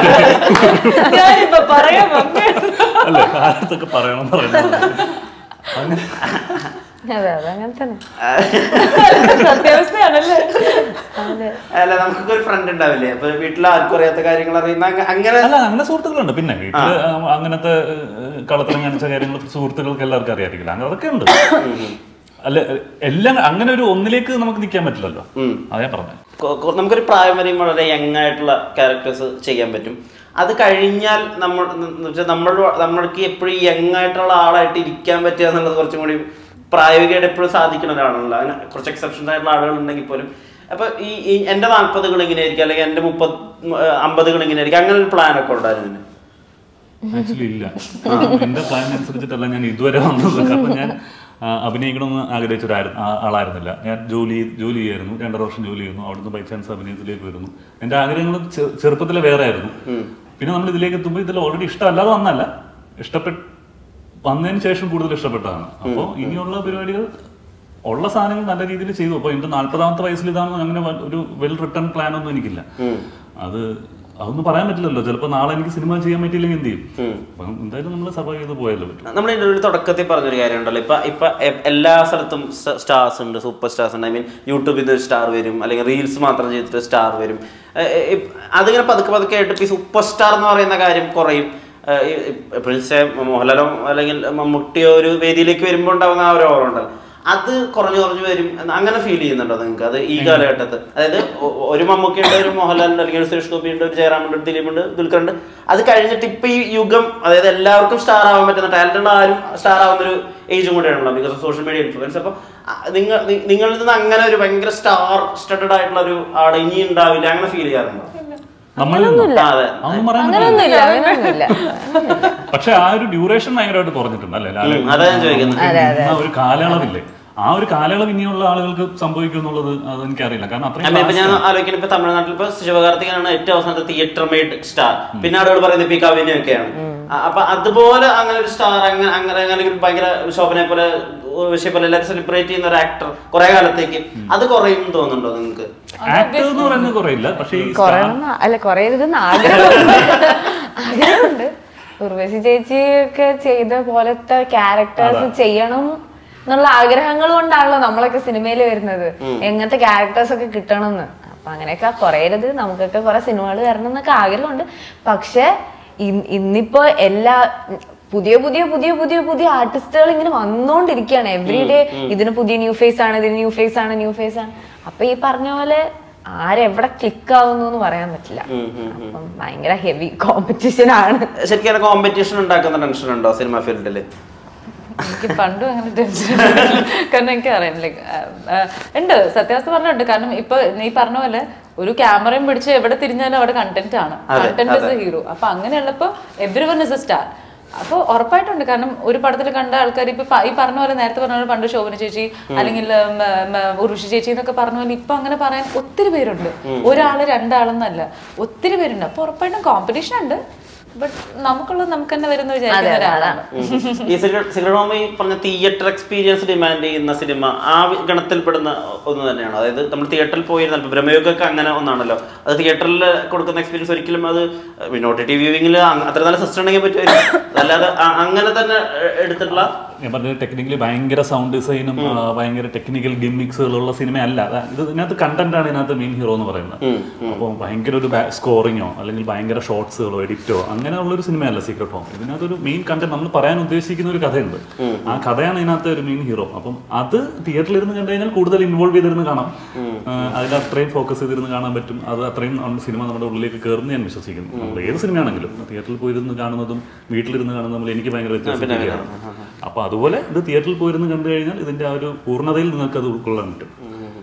[SPEAKER 4] ഞാനിപ്പോ പറയാൻ വന്നേ.
[SPEAKER 1] അല്ലേ കാലത്തൊക്കെ പറയണം പറയുന്നത് അങ്ങനെ
[SPEAKER 3] അതെ അതെ അങ്ങനെ തന്നെ
[SPEAKER 4] സത്യാവസ്ഥയാണല്ലേ
[SPEAKER 3] അതെ
[SPEAKER 2] അല്ല നമുക്കൊക്കെ ഒരു ഫ്രണ്ട് ഉണ്ടാവില്ലേ അപ്പൊ വീട്ടിൽ ആർക്കും അറിയാത്ത കാര്യങ്ങൾ അറിയുന്ന അങ്ങ- അങ്ങനെ
[SPEAKER 1] അല്ല അങ്ങനെ സുഹൃത്തുക്കളുണ്ട് പിന്നെ വീട്ടില് ആ, അങ്ങനത്തെ കളത്തിലും കാണിച്ച കാര്യങ്ങൾ സുഹൃത്തുക്കൾക്ക് എല്ലാവർക്കും അറിയാറില്ല അങ്ങനെ അതൊക്കെ ഉണ്ട് അല്ല എല്ലാം അങ്ങനെ ഒരു ഒന്നിലേക്ക് നമുക്ക് നിൽക്കാൻ പറ്റില്ലല്ലോ
[SPEAKER 2] ഉം.
[SPEAKER 1] അതേ പറഞ്ഞു
[SPEAKER 2] കൊ- കൊ- നമുക്കൊരു പ്രായം വരെയും വളരെ യങ് ആയിട്ടുള്ള ക്യാരക്ടേഴ്സ് ചെയ്യാൻ പറ്റും അത് കഴിഞ്ഞാൽ നമ്മൾ എന്ന് വെച്ചാൽ നമ്മൾ നമ്മൾക്ക് എപ്പോഴും യങ് ആയിട്ടുള്ള ആളായിട്ട് ഇരിക്കാൻ പറ്റുക എന്നുള്ളത് കുറച്ചും കൂടി പ്രായോഗികമായിട്ട് എപ്പോഴും സാധിക്കുന്ന ഒരാളാണല്ലോ അങ്ങനെ കുറച്ച് എക്സെപ്ഷൻസ് ആയിട്ടുള്ള ആളുകൾ ഉണ്ടെങ്കിൽ പോലും അപ്പൊ ഈ ഈ എന്റെ നാൽപ്പതുകൾ ഇങ്ങനെ ആയിരിക്കും അല്ലെങ്കിൽ എന്റെ മുപ്പത് അമ്പതുകൾ ഇങ്ങനെ ആയിരിക്കും അങ്ങനെ ഒരു പ്ലാൻ ഒക്കെ ഉണ്ടായിരുന്നു
[SPEAKER 1] ആക്ച്വലി ഇല്ല എന്റെ പ്ലാൻ അനുസരിച്ചിട്ടല്ല ഞാൻ ഇതുവരെ വന്നത് കാരണം ഞാൻ ആ, അഭിനയിക്കണമെന്ന് ആഗ്രഹിച്ച ഒരു ആളായിരുന്നില്ല ഞാൻ ജോലി ജോലി ചെയ്യായിരുന്നു രണ്ടര വർഷം ജോലി ചെയ്യുന്നു അവിടുന്ന് ബൈ ചാൻസ് അഭിനയത്തിലേക്ക് വരുന്നു എന്റെ ആഗ്രഹങ്ങൾ ചെ- ചെറുപ്പത്തിലെ വേറെ ആയിരുന്നു പിന്നെ നമ്മൾ ഇതിലേക്ക് എത്തുമ്പോൾ ഇതിൽ ഓൾറെഡി ഇഷ്ടമല്ലാതെ വന്നല്ല ഇഷ്ടപ്പെട്ട് വന്നതിന് ശേഷം കൂടുതൽ ഇഷ്ടപ്പെട്ടതാണ് അപ്പോൾ ഇനിയുള്ള പരിപാടികൾ ഉള്ള സാധനങ്ങൾ നല്ല രീതിയിൽ ചെയ്തു അപ്പോൾ എന്റെ നാല്പതാമത്തെ വയസ്സിൽ ഇതാണ് അങ്ങനെ വ- ഒരു വെൽ റിട്ടേൺ പ്ലാൻ ഒന്നും എനിക്കില്ല അത് അതൊന്നും പറയാൻ പറ്റില്ലല്ലോ ചിലപ്പോൾ നാളെ എനിക്ക് സിനിമ ചെയ്യാൻ പറ്റിയില്ലെങ്കിൽ എന്ത് ചെയ്യും അപ്പം എന്തായാലും നമ്മൾ സർവൈവ് ചെയ്ത് പോയല്ലോ പറ്റും
[SPEAKER 2] നമ്മൾ ഇതിന്റെ ഒരു തുടക്കത്തിൽ പറഞ്ഞൊരു കാര്യം ഉണ്ടല്ലോ ഇപ്പൊ ഇപ്പൊ എ- എല്ലാ സ്ഥലത്തും സ്റ്റാർസ് ഉണ്ട് സൂപ്പർ സ്റ്റാർസ് ഉണ്ട് ഐ മീൻ യൂട്യൂബിൽ നിന്ന് ഒരു സ്റ്റാർ വരും അല്ലെങ്കിൽ റീൽസ് മാത്രം ചെയ്തിട്ട് സ്റ്റാർ വരും എ- എ- ഇപ് അതിങ്ങനെ പതുക്കെ പതുക്കെ ആയിട്ട് ഇപ്പൊ ഈ സൂപ്പർ സ്റ്റാർ എന്ന് പറയുന്ന കാര്യം കുറയും എപ്പോഴും മോഹൻലാലോ അല്ലെങ്കിൽ മമ്മൂട്ടിയോ ഒരു വേദിയിലേക്ക് വരുമ്പോൾ ഉണ്ടാകുന്ന ആ ഒരു ഓർമ്മ ഉണ്ടല്ലോ അത് കുറഞ്ഞു കുറഞ്ഞു വരും എന്ന് അങ്ങനെ ഫീൽ ചെയ്യുന്നുണ്ടോ നിങ്ങൾക്ക് അത് ഈ കാലഘട്ടത്തിൽ അതായത് ഒ- ഒരു മമ്മൂക്കിയുണ്ട് ഒരു മോഹൻലാലുണ്ട് അല്ലെങ്കിൽ ഒരു സുരേഷ് ഗോപിയുണ്ട് ഒരു ജയറാമുണ്ട് ഒരു ദിലീപുണ്ട് ദുൽഖറുണ്ട് അത് കഴിഞ്ഞിട്ട് ഇപ്പൊ ഈ യുഗം അതായത് എല്ലാവർക്കും സ്റ്റാർ ആവാൻ പറ്റുന്ന ടാലന്റുള്ള ആരും സ്റ്റാർ ആവുന്ന ഒരു ഏജും കൂടെയാണല്ലോ because of social media influence അപ്പൊ അ- നിങ്ങൾ നി- നിങ്ങളിൽ നിന്ന് അങ്ങനെ ഒരു ഭയങ്കര സ്റ്റാർ സ്റ്റഡഡ് ആയിട്ടുള്ള ഒരു ആൾ ഇനി ഉണ്ടാവില്ല അങ്ങനെ ഫീൽ ചെയ്യാറുണ്ടോ
[SPEAKER 1] നമ്മൾ
[SPEAKER 2] ആ, അതെ
[SPEAKER 1] അതൊന്നും പറയാൻ പറ്റില്ല
[SPEAKER 3] അങ്ങനെയൊന്നുമില്ല അങ്ങനെയൊന്നുമില്ല
[SPEAKER 1] പക്ഷെ ആ ഒരു ഡ്യൂറേഷൻ ഭയങ്കരമായിട്ട് കുറഞ്ഞിട്ടുണ്ട് അല്ലേ ലാലേട്ടൻ
[SPEAKER 2] അതാ ഞാൻ ചോദിക്കുന്നത്.
[SPEAKER 1] നിന്ന ഒരു കാലയളവില്ലേ ആ ഒരു കാലയളവ് ഇനിയുള്ള ആളുകൾക്ക് സംഭവിക്കും എന്നുള്ളത് അത് എനിക്കറിയില്ല കാരണം
[SPEAKER 2] അല്ല ഇപ്പൊ
[SPEAKER 1] അത്രയും
[SPEAKER 2] ഞാൻ ആലോചിക്കുന്നത് ഇപ്പൊ തമിഴ്നാട്ടിൽ ഇപ്പൊ ശിവകാർത്തികനാണ് ഏറ്റവും അവസാനത്തെ തിയേറ്റർ മെയ്ഡ് സ്റ്റാർ പിന്നെ ആളുകൾ പറയുന്നത് ഇപ്പൊ ഈ കവിനയൊക്കെയാണ് അ- അപ്പൊ അതുപോലെ അങ്ങനെ ഒരു സ്റ്റാർ അങ്ങനെ അങ്ങനെ അങ്ങനെ ഒരു ഭയങ്കര ശോഭനെ പോലെ ഉർവശിയെ പോലെ എല്ലാവരും സെലിബ്രേറ്റ് ചെയ്യുന്ന ഒരു ആക്ടർ കുറെ കാലത്തേക്ക് അത് കുറയും എന്ന് തോന്നുന്നുണ്ടോ നിങ്ങൾക്ക്
[SPEAKER 1] ആക്ടർ എന്ന് പറയുന്നത് കുറയില്ല പക്ഷേ ഈ star-
[SPEAKER 3] കുറയണമെന്ന് അല്ല കുറയരുതെന്ന് ആഗ്രഹമുണ്ട് ആഗ്രഹമുണ്ട് ഉർവശി ചേച്ചി ഒക്കെ ചെയ്ത പോലത്തെ ക്യാരക്ടേഴ്സ് ചെയ്യണം എന്നുള്ള ആഗ്രഹങ്ങൾ കൊണ്ടാണല്ലോ നമ്മളൊക്കെ സിനിമയിൽ വരുന്നത് എങ്ങനത്തെ ക്യാരക്ടേഴ്സ് ഒക്കെ കിട്ടണം എന്ന് അപ്പൊ അങ്ങനെയൊക്കെ കുറയരുത് നമുക്കൊക്കെ കുറെ സിനിമകൾ വരണം എന്നൊക്കെ ആഗ്രഹമുണ്ട് പക്ഷെ ഇൻ- ഇന്നിപ്പോ എല്ലാ പുതിയ പുതിയ പുതിയ പുതിയ പുതിയ ആർട്ടിസ്റ്റുകൾ ഇങ്ങനെ വന്നോണ്ടിരിക്കുകയാണ് എവറി ഡേ ഇതിന് പുതിയ ന്യൂ ഫേസ് ആണ് ഇതിന് ന്യൂ ഫേസ് ആണ് ന്യൂ ഫേസ് ആണ് അപ്പൊ ഈ പറഞ്ഞ പോലെ ആരെവിടെ ക്ലിക്ക് ആവുന്നു എന്ന് പറയാൻ പറ്റില്ല അപ്പം ഭയങ്കര ഹെവി കോമ്പറ്റീഷൻ ആണ്
[SPEAKER 2] ശരിക്കും കോമ്പറ്റീഷൻ ഉണ്ടാക്കുന്ന ടെൻഷൻ ഉണ്ടോ സിനിമ ഫീൽഡിൽ
[SPEAKER 4] എനിക്ക് പണ്ടും അങ്ങനെ ടെൻഷൻ കാരണം എനിക്ക് അറിയാം ലൈക്ക് ഉണ്ട് സത്യാവസ്ഥ പറഞ്ഞിട്ടുണ്ട് കാരണം ഇപ്പൊ നീ പറഞ്ഞ പോലെ ഒരു ക്യാമറയും പിടിച്ച് എവിടെ തിരിഞ്ഞാലും അവിടെ കണ്ടന്റ് ആണ്
[SPEAKER 2] അതെ,
[SPEAKER 4] കണ്ടന്റ് ഇസ്
[SPEAKER 2] അതെ.
[SPEAKER 4] എ ഹീറോ അപ്പൊ അങ്ങനെയുള്ളപ്പോ every one is a star അപ്പൊ ഉറപ്പായിട്ടുണ്ട് കാരണം ഒരു പടത്തിൽ കണ്ട ആൾക്കാർ ഇപ്പൊ പ- ഈ പറഞ്ഞ പോലെ നേരത്തെ പറഞ്ഞ പോലെ പണ്ട് ശോഭന ചേച്ചി അല്ലെങ്കിൽ ഉം, ഉം, ഉർവശി ചേച്ചി എന്നൊക്കെ പറഞ്ഞ പോലെ ഇപ്പൊ അങ്ങനെ പറയാൻ ഒത്തിരി പേരുണ്ട് ഒരാള് രണ്ടാളെന്നല്ല ഒത്തിരി പേരുണ്ട് അപ്പൊ ഉറപ്പായിട്ടും കോമ്പറ്റീഷൻ ഉണ്ട് ബട്ട് നമുക്കുള്ളത് നമുക്ക് തന്നെ വരുന്ന വിചാരിക്കുന്ന ഒരാളാണ്
[SPEAKER 2] ഈ സിഗറോമ ഈ പറഞ്ഞ തിയേറ്റർ എക്സ്പീരിയൻസ് ഡിമാൻഡ് ചെയ്യുന്ന സിനിമ ആ വി- ഗണത്തിൽപ്പെടുന്ന ഒന്ന് തന്നെയാണ് അതായത് നമ്മൾ തിയേറ്ററിൽ പോയിരുന്ന ഇപ്പൊ ബ്രഹ്മയുഗൊക്കെ അങ്ങനെ ഒന്നാണല്ലോ അത് തിയേറ്ററിൽ കൊടുക്കുന്ന എക്സ്പീരിയൻസ് ഒരിക്കലും അത് നോട്ട് ടി വ്യൂവിംഗിൽ അത്ര നല്ല സിസ്റ്റം ഉണ്ടെങ്കിൽ പറ്റുമായിരിക്കും അതല്ലാതെ അ- അങ്ങനെ തന്നെ എ- എടുത്തിട്ടുള്ള
[SPEAKER 1] ഞാൻ പറഞ്ഞത് ടെക്നിക്കലി ഭയങ്കര സൗണ്ട് ഡിസൈനും ഭയങ്കര ടെക്നിക്കൽ ഗിമ്മിക്സുകളുള്ള സിനിമയല്ല അതാ- ഇത് ഇതിനകത്ത് കണ്ടന്റ് ആണ് ഇതിനകത്ത് മെയിൻ ഹീറോ എന്ന് പറയുന്നത് അപ്പോൾ ഭയങ്കര ഒരു സ്കോറിങ്ങോ അല്ലെങ്കിൽ ഭയങ്കര ഷോർട്സുകളോ എഡിറ്റോ അങ്ങനെയുള്ള ഒരു സിനിമയല്ല സീക്രട്ട് ഹോം ഇതിനകത്ത് ഒരു മെയിൻ കണ്ടന്റ് നമ്മൾ പറയാൻ ഉദ്ദേശിക്കുന്ന ഒരു കഥയുണ്ട് ആ കഥയാണ് ഇതിനകത്ത് ഒരു മെയിൻ ഹീറോ അപ്പം അത് തിയേറ്ററിൽ ഇരുന്ന് കണ്ടു കഴിഞ്ഞാൽ കൂടുതൽ ഇൻവോൾവ് ചെയ്തിരുന്ന് കാണാം ആ, അതിൽ അത്രയും ഫോക്കസ് ചെയ്തിരുന്ന് കാണാൻ പറ്റും അത് അത്രയും നമ്മുടെ സിനിമ നമ്മുടെ ഉള്ളിലേക്ക് കയറുന്ന ഞാൻ വിശ്വസിക്കുന്നു നമ്മൾ ഏത് സിനിമയാണെങ്കിലും തിയേറ്ററിൽ പോയിരുന്ന് കാണുന്നതും വീട്ടിലിരുന്ന് കാണുന്നതും തമ്മിൽ എനിക്ക് ഭയങ്കര വ്യത്യാസം അപ്പൊ അതുപോലെ ഇത് തിയേറ്ററിൽ പോയിരുന്ന് കണ്ടു കഴിഞ്ഞാൽ ഇതിന്റെ ആ ഒരു പൂർണ്ണതയിൽ നിങ്ങൾക്ക് അത് ഉൾക്കൊള്ളാൻ പറ്റും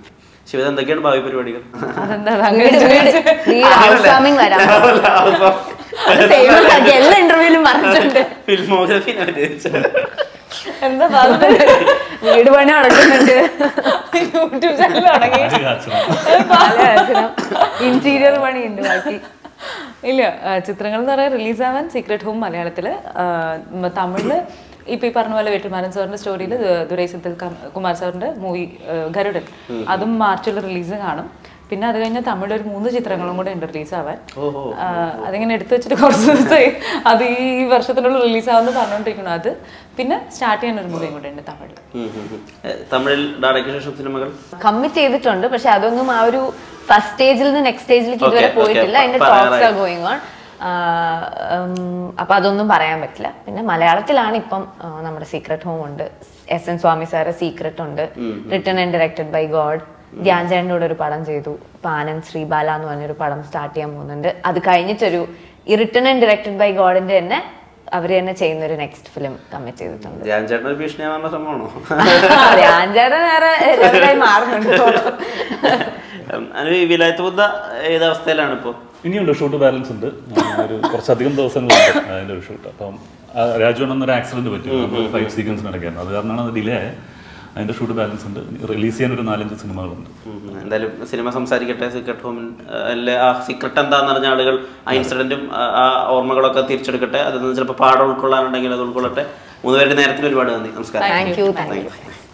[SPEAKER 2] ശിവത എന്തൊക്കെയാണ് ഭാവി പരിപാടികൾ
[SPEAKER 4] അതെന്താ
[SPEAKER 3] വീട്
[SPEAKER 4] അങ്ങനെ
[SPEAKER 3] വീട് വീട് ഹൗസ് വാമിംഗ് വരാൻ ഫേമസ് ആക്കി എല്ലാ ഇന്റർവ്യൂവിലും പറഞ്ഞിട്ടുണ്ട്
[SPEAKER 2] ഫിൽമോഗ്രഫി
[SPEAKER 4] എന്താ പറഞ്ഞത്
[SPEAKER 3] വീട് പണി നടക്കുന്നുണ്ട്
[SPEAKER 4] യൂട്യൂബ് ചാനൽ തുടങ്ങി
[SPEAKER 1] ആര് കാച്ചണം?
[SPEAKER 3] ഇന്റീരിയർ പണിയുണ്ട് ബാക്കി
[SPEAKER 4] ഇല്ല ആ, ചിത്രങ്ങൾ എന്ന് പറയാൻ റിലീസാവാൻ സീക്രട്ട് ഹോം മലയാളത്തില് ആ, മ- തമിഴില് ഇപ്പൊ ഈ പറഞ്ഞ പോലെ വെട്ടിമാരൻ സാറിന്റെ സ്റ്റോറിയിൽ ദുരൈ സെന്തിൽ കുമാർ സാറിന്റെ മൂവി ഗരുഡൻ അതും മാർച്ചിൽ റിലീസ് കാണും പിന്നെ അത് കഴിഞ്ഞ് തമിഴിൽ ഒരു മൂന്ന് ചിത്രങ്ങളും കൂടെ ഉണ്ട് റിലീസ് ആവാൻ
[SPEAKER 2] ഓഹോ.
[SPEAKER 4] ആ, അതിങ്ങനെ എടുത്തു വെച്ചിട്ട് കുറച്ച് ദിവസമായി അത് ഈ വർഷത്തിനുള്ളിൽ റിലീസ് ആവുമെന്ന് പറഞ്ഞുകൊണ്ടിരിക്കണം അത് പിന്നെ സ്റ്റാർട്ട് ചെയ്യാൻ ഒരു മൂവിയും കൂടെ ഉണ്ട് തമിഴിൽ
[SPEAKER 2] തമിഴിൽ ഡാഡയ്ക്ക് ശേഷം സിനിമകൾ
[SPEAKER 3] കമ്മിറ്റ് ചെയ്തിട്ടുണ്ട് പക്ഷെ അതൊന്നും ആ ഒരു ഫസ്റ്റ് സ്റ്റേജിൽ നിന്ന് നെക്സ്റ്റ് സ്റ്റേജിലേക്ക്
[SPEAKER 2] Okay,
[SPEAKER 3] ഇതുവരെ
[SPEAKER 2] okay.
[SPEAKER 3] പോയിട്ടില്ല അതിന്റെ
[SPEAKER 2] പ-
[SPEAKER 3] ടോക്സ്
[SPEAKER 2] പറയാറായി.
[SPEAKER 3] ഗോയിങ് ഓൺ അപ്പൊ അതൊന്നും പറയാൻ പറ്റില്ല പിന്നെ മലയാളത്തിലാണ് ഇപ്പം ആ, നമ്മുടെ സീക്രട്ട് ഹോം ഉണ്ട് S N Swamy sir secret ഉണ്ട് written and directed by god Dhyan ചേട്ടൻ്റെ കൂടെ ഒരു പടം ചെയ്തു ഇപ്പൊ ആനന്ദ് ശ്രീബാല എന്ന് പറഞ്ഞൊരു പടം സ്റ്റാർട്ട് ചെയ്യാൻ പോകുന്നുണ്ട് അത് കഴിഞ്ഞിട്ടൊരു ഈ റിട്ടൺ ആൻഡ് ഡയറക്റ്റഡ് ബൈ ഗോഡിന്റെ തന്നെ അവര് തന്നെ ചെയ്യുന്ന ഒരു നെക്സ്റ്റ് ഫിലിം കമ്മിറ്റ് ചെയ്തിട്ടുണ്ട്
[SPEAKER 2] ധ്യാൻ ചേട്ടൻ ഒരു ഭീഷണിയാണെന്ന സംഭവമാണോ
[SPEAKER 3] ധ്യാൻ ചേട്ടൻ വേറെ ലെവലായി മാറുന്നുണ്ട്
[SPEAKER 2] അനു ഈ വിലായത്ത് ബുദ്ധ ഏത് അവസ്ഥയിലാണ് ഇപ്പോൾ
[SPEAKER 1] ഇനിയുണ്ട് ഷൂട്ട് ബാലൻസ് ഉണ്ട് ആ, ഒരു കുറച്ചധികം ദിവസങ്ങളുണ്ട് അതിന്റെ ഒരു ഷൂട്ട് അപ്പം ആ, രാജു ഒരു ആക്സിഡന്റ് പറ്റി ഫൈവ് സീക്വൻസ് നടക്കുകയായിരുന്നു അത് കാരണമാണ് അത് ഡിലേ ആയത് അതിന്റെ ഷൂട്ട് ബാലൻസ് ഉണ്ട് റിലീസ് ചെയ്യാൻ ഒരു നാലഞ്ച് സിനിമകളുണ്ട്
[SPEAKER 2] എന്തായാലും സിനിമ സംസാരിക്കട്ടെ സീക്രട്ട് ഹോമിൻ അല്ലെ ആ സീക്രട്ട് എന്താന്ന് അറിഞ്ഞ ആളുകൾ ആ ഇൻസിഡന്റും ആ ഓർമ്മകളൊക്കെ തിരിച്ചെടുക്കട്ടെ അതിൽ നിന്ന് ചിലപ്പോൾ പാഠം ഉൾക്കൊള്ളാനുണ്ടെങ്കിൽ അത് ഉൾക്കൊള്ളട്ടെ മൂന്നുപേരുടെ നേരത്തിന് ഒരുപാട് നന്ദി നമസ്കാരം
[SPEAKER 3] thank you thank you
[SPEAKER 2] Thank you.